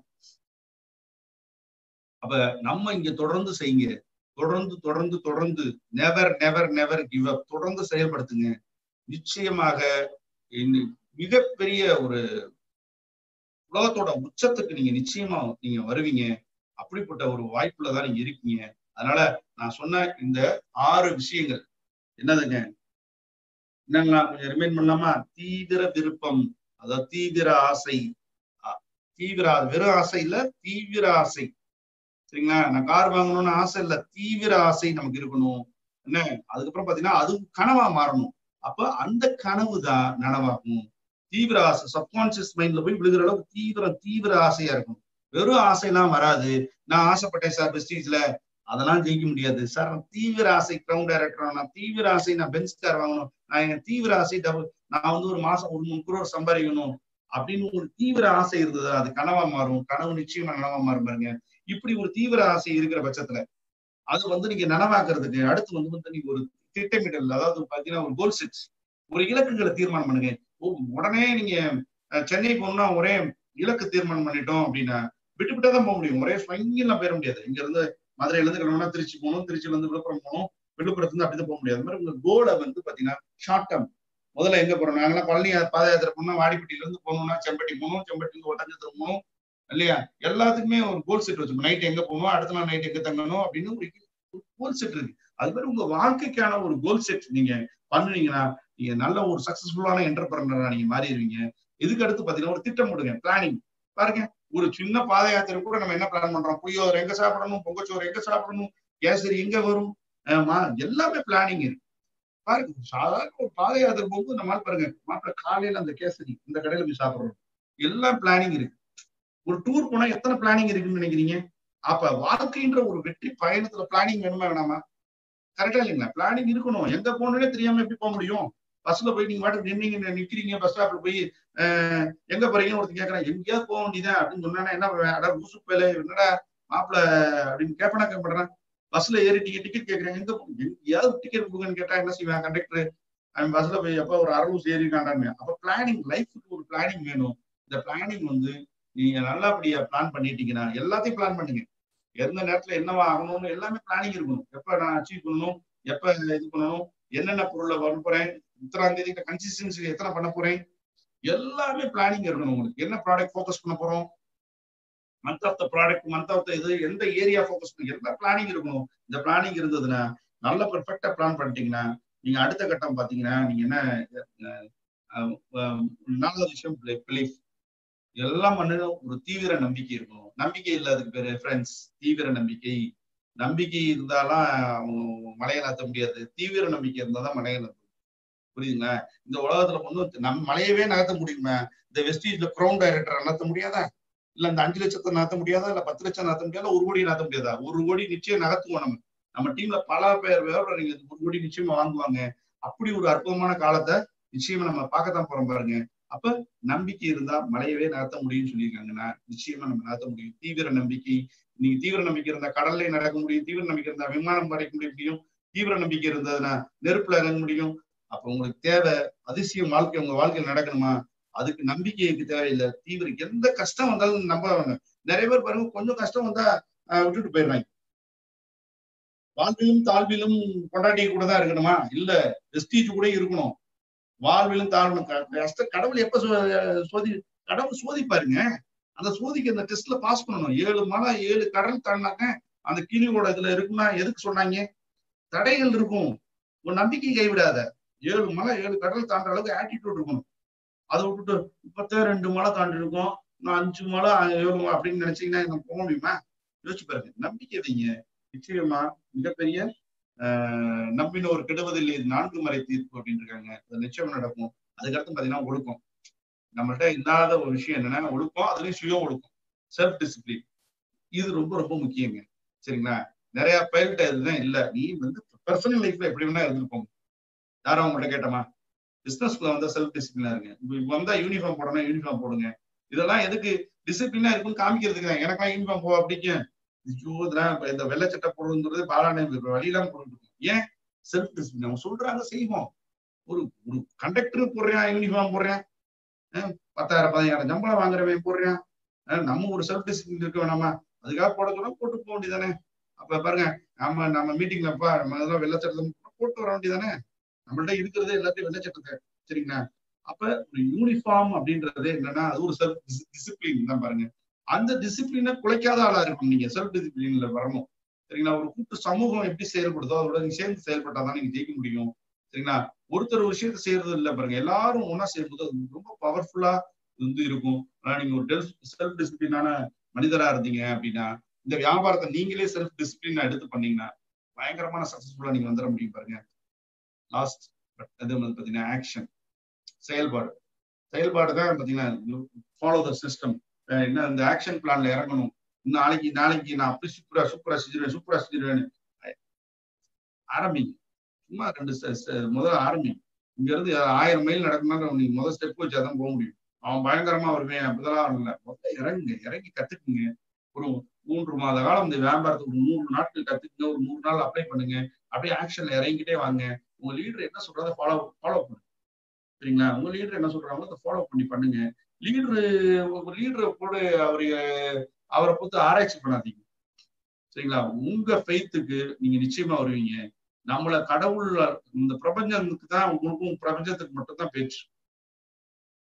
அப்ப நம்ம இங்க தொடர்ந்து செய்யுங்க தொடர்ந்து தொடர்ந்து தொடர்ந்து never never never give up தொடர்ந்து செயல்படுத்துங்க நிச்சயமாக மிகப்பெரிய ஒரு உலகத்தோட உச்சத்துக்கு நீங்க நிச்சயமா நீங்க வருவீங்க அப்படிப்பட்ட ஒரு வாய்ப்புல தான் நீங்க இருக்கீங்க அதனால நான் சொன்ன இந்த ஆறு விஷயங்கள் என்னதுங்க என்னங்களா கொஞ்சம் ரிமைண்ட் பண்ணலாமா தீவிர விருப்பம் அதாவது தீவிர ஆசை தீவிர வெறும் ஆசை இல்ல தீவிர ஆசை சரிங்களா நான் கார் வாங்கணும்னு ஆசை இல்ல தீவிர ஆசை நமக்கு இருக்கணும் என்ன அதுக்கப்புறம் பாத்தீங்கன்னா அது கனவா மாறணும் அப்ப அந்த கனவு தான் நனவாகும் தீவிர ஆசை சப்கான்சியஸ் மைண்ட்ல போய் விழுகிற அளவுக்கு தீவிர தீவிர ஆசையா இருக்கும் வெறும் ஆசையெல்லாம் வராது நான் ஆசைப்பட்டேன் சார் பெஸ்டீஜ்ல அதெல்லாம் ஜெயிக்க முடியாது சார் நான் தீவிர ஆசை கிரவுண்ட் டைரக்டர் நான் தீவிர ஆசை நான் பென்ஸ் கார் வாங்கணும் நான் என் தீவிர ஆசை டபுள் நான் வந்து ஒரு மாசம் ஒரு மூணு குரோர் சம்பாதிக்கணும் அப்படின்னு ஒரு தீவிர ஆசை இருந்தது அது கனவா மாறும் கனவு நிச்சயமா நனவா மாறும் பாருங்க இப்படி ஒரு தீவிர ஆசை இருக்கிற பட்சத்துல அது வந்து நீங்க நனவாக்குறதுக்கு அடுத்து வந்து வந்து நீங்க ஒரு திட்டமிடல் அதாவது பாத்தீங்கன்னா ஒரு கோல் செட்ஸ் ஒரு இலக்குகளை தீர்மானம் பண்ணுங்க உடனே நீங்க சென்னை போகணும்னா ஒரே இலக்கு தீர்மானம் பண்ணிட்டோம் அப்படின்னா விட்டு விட்டா தான் போக முடியும் ஒரே ஸ்வங்கிலாம் போயிட முடியாது இங்க இருந்து மதுரையில இருந்து கிளம்பினா திருச்சி போகணும் திருச்சியில இருந்து விழுப்புரம் போகணும் விழுப்புரத்துல இருந்து அப்படிதான் போக முடியாது மாதிரி உங்க கோலை வந்து பாத்தீங்கன்னா ஷார்ட் டேர்ம் முதல்ல எங்க போறோம் நாங்களாம் பழனி பாத யாத்திரை போனோம்னா வாடிப்பட்டியில இருந்து போகணும்னா செம்பட்டி போகணும் செம்பட்டில இருந்து ஒட்டஞ்சத்திரம் போகணும் இல்லையா எல்லாத்துக்குமே ஒரு கோல் செட் வச்சு நைட் எங்க போகணும் அடுத்த நாள் நைட் எங்க தங்கணும் அப்படின்னு ஒரு கோல் செட் இருக்கு அது மாதிரி உங்க வாழ்க்கைக்கான ஒரு கோல் செட் நீங்க பண்ணுனீங்கன்னா நீங்க நல்ல ஒரு சக்சஸ்ஃபுல்லான என்டர்பிரனரா நீங்க மாறிடுவீங்க இதுக்கு அடுத்து பாத்தீங்கன்னா ஒரு திட்டம் போடுங்க பிளானிங் பாருங்க ஒரு சின்ன பாத யாத்திரை கூட நம்ம என்ன பிளான் பண்றோம் புளியோதரை எங்க சாப்பிடணும் பொங்கச்சோறு எங்க சாப்பிடணும் கேசரி எங்க வரும் ஆமா எல்லாமே பிளானிங் இருக்கு பாருங்க சாதாரண ஒரு பாத யாத்திரை போகும்போது நம்மளால பாருங்க மாப்பிள்ள காலையில அந்த கேசரி இந்த கடையில போய் சாப்பிடுறோம் எல்லாம் பிளானிங் இருக்கு ஒரு டூர் போனா எத்தனை பிளானிங் இருக்குன்னு நினைக்கிறீங்க அப்ப வாழ்க்கைன்ற ஒரு வெற்றி பயணத்துல பிளானிங் வேணுமா வேணாமா கரெக்டா இல்லைங்களா பிளானிங் இருக்கணும் எங்க போகணும்னே தெரியாம எப்படி போக முடியும் பஸ்ல போய் நீங்க பாட்டு நின்னீங்க நிக்கிறீங்க பஸ் ஸ்டாப்ல போய் எங்க போறீங்கன்னு ஒருத்தர் கேக்குறான் எங்கேயாவது போக வேண்டியதான் அப்படின்னு சொன்னா என்ன அட ஊசு பேல என்னடா மாப்பிள்ள அப்படின்னு கேப்பனா கேட்படுறேன் பஸ்ல ஏறிட்டீங்க டிக்கெட் கேட்கறேன் எங்க எங்கேயாவது டிக்கெட் கொடுங்கன்னு கேட்டா என்ன செய்வேன் கண்டக்டர் அவன் பஸ்ல போய் எப்ப ஒரு அறுநூறு ஏறிக்காண்டாங்க அப்ப பிளானிங் லைஃபுக்கு ஒரு பிளானிங் வேணும் இந்த பிளானிங் வந்து நீங்க நல்லபடியா பிளான் பண்ணிட்டீங்கன்னா எல்லாத்தையும் பிளான் பண்ணுங்க எந்த நேரத்துல என்னவா ஆகணும்னு எல்லாமே பிளானிங் இருக்கணும் எப்ப நான் அச்சீவ் பண்ணணும் எப்ப இது பண்ணணும் என்னென்ன பொருளை வர போறேன் இத்தனாம் தேதி கன்சிஸ்டன்சி எத்தனை பண்ண போறேன் எல்லாமே பிளானிங் இருக்கணும் உங்களுக்கு என்ன ப்ராடக்ட் ஃபோக்கஸ் பண்ண போறோம் month of the product month of the இது எந்த ஏரியா ஃபோக்கஸ் பண்ணி எல்லா பிளானிங் இருக்கணும் இந்த பிளானிங் இருந்ததுன்னா நல்ல பெர்ஃபெக்டா பிளான் பண்ணிட்டீங்கன்னா நீங்க அடுத்த கட்டம் பாத்தீங்கன்னா நீங்க என்ன நல்ல விஷயம் பிலீஃப் எல்லாம் பண்ண ஒரு தீவிர நம்பிக்கை இருக்கணும் நம்பிக்கை இல்ல அதுக்கு பேரு ஃப்ரெண்ட்ஸ் தீவிர நம்பிக்கை நம்பிக்கை இருந்தாலும் மலையை நகர்த்த முடியாது தீவிர நம்பிக்கை இருந்தாதான் மலையை நகர்த்த புரியுதுங்களா இந்த உலகத்துல வந்து நம் மலையவே நகர்த்த முடியுமா இந்த வெஸ்டீஜ்ல கிரௌண்ட் டைரக்டர் நகர்த்த முடியாதா இல்ல இந்த அஞ்சு லட்சத்தை நகர்த்த முடியாதா இல்ல பத்து லட்சம் நகர்த்த முடியாதா ஒரு கோடி நகர்த்த முடியாதா ஒரு கோடி நிச்சயம் நகர்த்துவோம் நம்ம நம்ம டீம்ல பல பேர் வேற ஒரு கோடி நிச்சயமா வாங்குவாங்க அப்படி ஒரு அற்புதமான காலத்தை நிச்சயமா நம்ம பார்க்கத்தான் போறோம் பாருங்க அப்ப நம்பிக்கை இருந்தா மலையவே நகர்த்த முடியும்னு சொல்லியிருக்காங்கன்னா நிச்சயமா நம்ம நகர்த்த முடியும் தீவிர நம்பிக்கை நீங்க தீவிர நம்பிக்கை இருந்தா கடல்ல நடக்க முடியும் தீவிர நம்பிக்கை இருந்தா விமானம் படைக்க முடியும் தீவிர நம்பிக்கை இருந்ததுன்னா நெருப்புல இறங்க முடியும் அப்ப உங்களுக்கு தேவை அதிசயம் வாழ்க்கை உங்க வாழ்க்கையில் நடக்கணுமா அதுக்கு நம்பிக்கைக்கு தேவையில்லை தீவிர எந்த கஷ்டம் வந்தாலும் நம்ப நிறைய பேர் பாருங்க கொஞ்சம் கஷ்டம் வந்தா விட்டுட்டு போயிடுறாங்க வாழ்விலும் தாழ்விலும் கொண்டாடி கூட தான் இருக்கணுமா இல்ல வெஸ்டீஜ் கூட இருக்கணும் வாழ்விலும் தாழ்விலும் கஷ்ட கடவுள் எப்ப சோதி கடவுள் சோதிப்பாருங்க அந்த சோதிக்கு அந்த டெஸ்ட்ல பாஸ் பண்ணணும் ஏழு மலை ஏழு கடல் தாண்டினாங்க அந்த கிளியோட இதுல இருக்குன்னா எதுக்கு சொன்னாங்க தடைகள் இருக்கும் ஒரு நம்பிக்கை கைவிடாத ஏழு மலை ஏழு கடல் தாண்டுற அளவுக்கு ஆட்டிடியூட் இருக்கணும் அதை விட்டுட்டு இப்பத்தே ரெண்டு மலை தாண்டி இருக்கோம் நான் அஞ்சு மலை ஏழு மலை அப்படின்னு நினைச்சீங்கன்னா நம்ம போக முடியுமா யோசிச்சு பாருங்க நம்பிக்கை வைங்க நிச்சயமா மிகப்பெரிய ஆஹ் நம்பின ஒரு கெடுவதில்லை இது நான்கு மறை தீர்ப்பு அப்படின்னு இருக்காங்க அது நிச்சயம் நடக்கும் அதுக்கடுத்து பாத்தீங்கன்னா ஒழுக்கம் நம்மள்ட்ட இல்லாத ஒரு விஷயம் என்னன்னா ஒழுக்கம் அதுலயும் சுய ஒழுக்கம் செல்ஃப் டிசிப்ளின் இது ரொம்ப ரொம்ப முக்கியங்க சரிங்களா நிறைய பயிர்கிட்ட இதுதான் இல்ல நீ வந்து பர்சனல் லைஃப்ல எப்படி வேணா இருந்துருப்போம் யாரும் அவங்கள்ட்ட கேட்டோமா பிசினஸ்ல வந்தா செல்ஃப் டிசிப்ளினா இருங்க இப்ப வந்தா யூனிஃபார்ம் போடணும் யூனிஃபார்ம் போடுங்க இதெல்லாம் எதுக்கு டிசிப்ளினா இருக்குன்னு காமிக்கிறதுக்கு தான் எனக்கெல்லாம் யூனிஃபார்ம் போக பிடிக்கும் ஐயோ இதெல்லாம் இந்த வெள்ளச்சட்டை போடுறது பாலான வழியெல்லாம் போட்டு ஏன் செல்ஃப் டிசிப்ளின் அவங்க சொல்றாங்க செய்வோம் ஒரு ஒரு கண்டக்டர் போடுறான் யூனிஃபார்ம் போடுறேன் பத்தாயிரம் பதினாயிரம் சம்பளம் வாங்குறவன் போடுறான் நம்ம ஒரு செல்ஃப் டிசிப்ளின் இருக்க வேணாமா அதுக்காக போட சொன்னா போட்டு போக வேண்டியதானே அப்ப பாருங்க நம்ம நம்ம மீட்டிங்லப்பா நம்ம இதெல்லாம் வெள்ளச்சட்டத்தை போட்டு வர வேண்டியதானே நம்மள்ட்ட இருக்கிறதே எல்லாத்தையும் வெள்ளச்சட்டத்தை சரிங்களா அப்ப ஒரு யூனிஃபார்ம் அப்படின்றது என்னன்னா அது ஒரு செல்ஃப் டிசிப்ளின் தான் பாருங்க அந்த டிசிப்ளினை குலைக்காத ஆளா இருக்கும் நீங்க செல்ஃப் டிசிப்ளின்ல வரணும் சரிங்களா ஒரு கூட்டு சமூகம் எப்படி செயல்படுதோ அதோட நீங்க சேர்ந்து செயல்பட்டாதான் நீங்க ஜெயிக்க முடியும் சரிங்களா ஒருத்தர் ஒரு விஷயத்த செய்யறது இல்லை பாருங்க எல்லாரும் ஒன்னா செய்யும்போது அது ரொம்ப பவர்ஃபுல்லா வந்து இருக்கும் ஆனா நீங்க ஒரு செல்ஃப் டிசிப்ளினான மனிதரா இருந்தீங்க அப்படின்னா இந்த வியாபாரத்தை நீங்களே செல்ஃப் டிசிப்ளினா எடுத்து பண்ணீங்கன்னா பயங்கரமான சக்சஸ்ஃபுல்லா நீங்க வந்துட முடியும் பாருங்க லாஸ்ட் அது வந்து பாத்தீங்கன்னா ஆக்ஷன் செயல்பாடு செயல்பாடு தான் பாத்தீங்கன்னா ஃபாலோ த சிஸ்டம் என்ன இந்த ஆக்ஷன் பிளான்ல இறங்கணும் நாளைக்கு நாளைக்கு நான் அப்படி சூப்பரா சூப்பரா செஞ்சிருவேன் சூப்பரா செஞ்சிருவேன் ஆரம்பிங்க சும்மா ரெண்டு முதல்ல ஆரம்பிங்க இங்க இருந்து ஆயிரம் மைல் நடக்கணும்னா நீங்க முதல் ஸ்டெப் வச்சாதான் போக முடியும் அவன் பயங்கரமா வருவேன் அப்படிதான் இல்லை முதல்ல இறங்குங்க இறங்கி கத்துக்குங்க ஒரு மூன்று மாத காலம் இந்த வியாபாரத்துக்கு ஒரு மூணு நாட்கள் கத்துக்குங்க ஒரு மூணு நாள் அப்ளை பண்ணுங்க அப்படியே ஆக்ஷன்ல இறங்கிட்டே வாங்க உங்க லீடர் என்ன சொல்றதை ஃபாலோ ஃபாலோ பண்ணுங்க சரிங்களா உங்க லீடர் என்ன சொல்றாங்களோ அதை ஃபாலோ பண்ணி பண்ணுங்க லீடரு உங்க லீடரை கூட அவரு அவரை பொறுத்து ஆராய்ச்சி பண்ணாதீங்க சரிங்களா உங்க ஃபெய்த்துக்கு நீங்க நிச்சயமா வருவீங்க நம்மள கடவுள் இந்த பிரபஞ்சத்துக்கு தான் உங்களுக்கும் பிரபஞ்சத்துக்கு மட்டும் தான் பேச்சு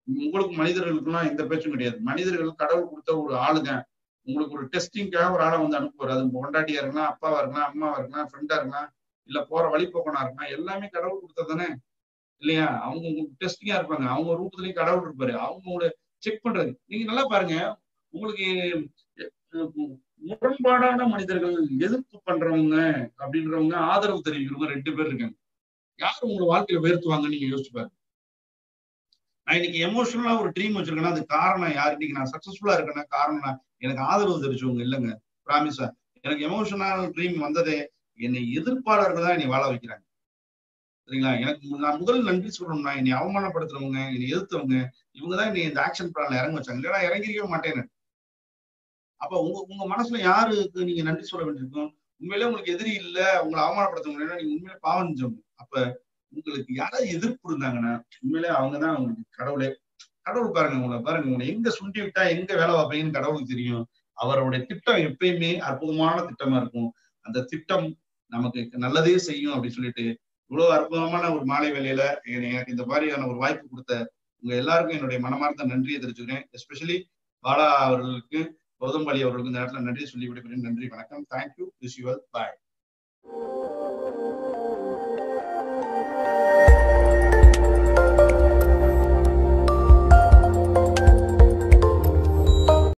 உங்களுக்கு மனிதர்களுக்குலாம் எந்த பேச்சும் கிடையாது மனிதர்கள் கடவுள் கொடுத்த ஒரு ஆளுங்க உங்களுக்கு ஒரு டெஸ்டிங்காக ஒரு ஆளை வந்து அனுப்புவார் அது உங்க கொண்டாட்டியா இருக்கலாம் அப்பாவா இருக்கலாம் அம்மாவா இருக்கலாம் ஃப்ரெண்டா இருக்கலாம் இல்ல போற வழிபோக்கனா இருக்கலாம் எல்லாமே கடவுள் கொடுத்ததானே இல்லையா அவங்க உங்களுக்கு டெஸ்டிங்கா இருப்பாங்க அவங்க ரூபத்துலயும் கடவுள் இருப்பாரு அவங்க உங்களை செக் பண்றது நீங்க நல்லா பாருங்க உங்களுக்கு முரண்பாடான மனிதர்கள் எதிர்ப்பு பண்றவங்க அப்படின்றவங்க ஆதரவு தெரிவிக்கிறவங்க ரெண்டு பேர் இருக்காங்க யார் உங்களை வாழ்க்கையில உயர்த்துவாங்க நீங்க யோசிச்சு பாருங்க நான் இன்னைக்கு எமோஷனலா ஒரு ட்ரீம் வச்சிருக்கேன்னா அது காரணம் யார் இன்னைக்கு நான் சக்சஸ்ஃபுல்லா இருக்கேன்னா காரணம் எனக்கு ஆதரவு தெரிவிச்சவங்க இல்லைங்க பிராமிஸா எனக்கு எமோஷனல் ட்ரீம் வந்ததே என்னை எதிர்ப்பாளர்கள் தான் என்னை வாழ வைக்கிறாங்க சரிங்களா எனக்கு நான் முதல் நன்றி சொல்லணும்னா என்னை அவமானப்படுத்துறவங்க என்னை எதிர்த்தவங்க இவங்க தான் என்னை இந்த ஆக்ஷன் பிளான்ல இறங்க வச்சாங்க இல்லைன்னா இறங்கிருக்கவே மாட்டேன் அப்ப உங்க உங்க மனசுல யாருக்கு நீங்க நன்றி சொல்ல வேண்டியிருக்கும் உண்மையிலே உங்களுக்கு எதிரி இல்ல உங்களை அவமானப்படுத்த முடியல நீங்க உண்மையிலே பாவம் செஞ்சவங்க அப்ப உங்களுக்கு யாராவது எதிர்ப்பு இருந்தாங்கன்னா உண்மையிலே அவங்கதான் உங்களுக்கு கடவுளே கடவுள் பாருங்க உங்களை பாருங்க உங்களை எங்க சுண்டி விட்டா எங்க வேலை பார்ப்பீங்கன்னு கடவுளுக்கு தெரியும் அவருடைய திட்டம் எப்பயுமே அற்புதமான திட்டமா இருக்கும் அந்த திட்டம் நமக்கு நல்லதே செய்யும் அப்படின்னு சொல்லிட்டு இவ்வளவு அற்புதமான ஒரு மாலை வேலையில எனக்கு இந்த மாதிரியான ஒரு வாய்ப்பு கொடுத்த உங்க எல்லாருக்கும் என்னுடைய மனமார்ந்த நன்றியை தெரிவிச்சுக்கிறேன் எஸ்பெஷலி பாலா அவர்களுக்கு கௌதம்பாளி அவர்களுக்கு இந்த நேரத்துல நன்றி சொல்லி விடுகிறேன் நன்றி வணக்கம் தேங்க்யூ விஷ் யூ பாய்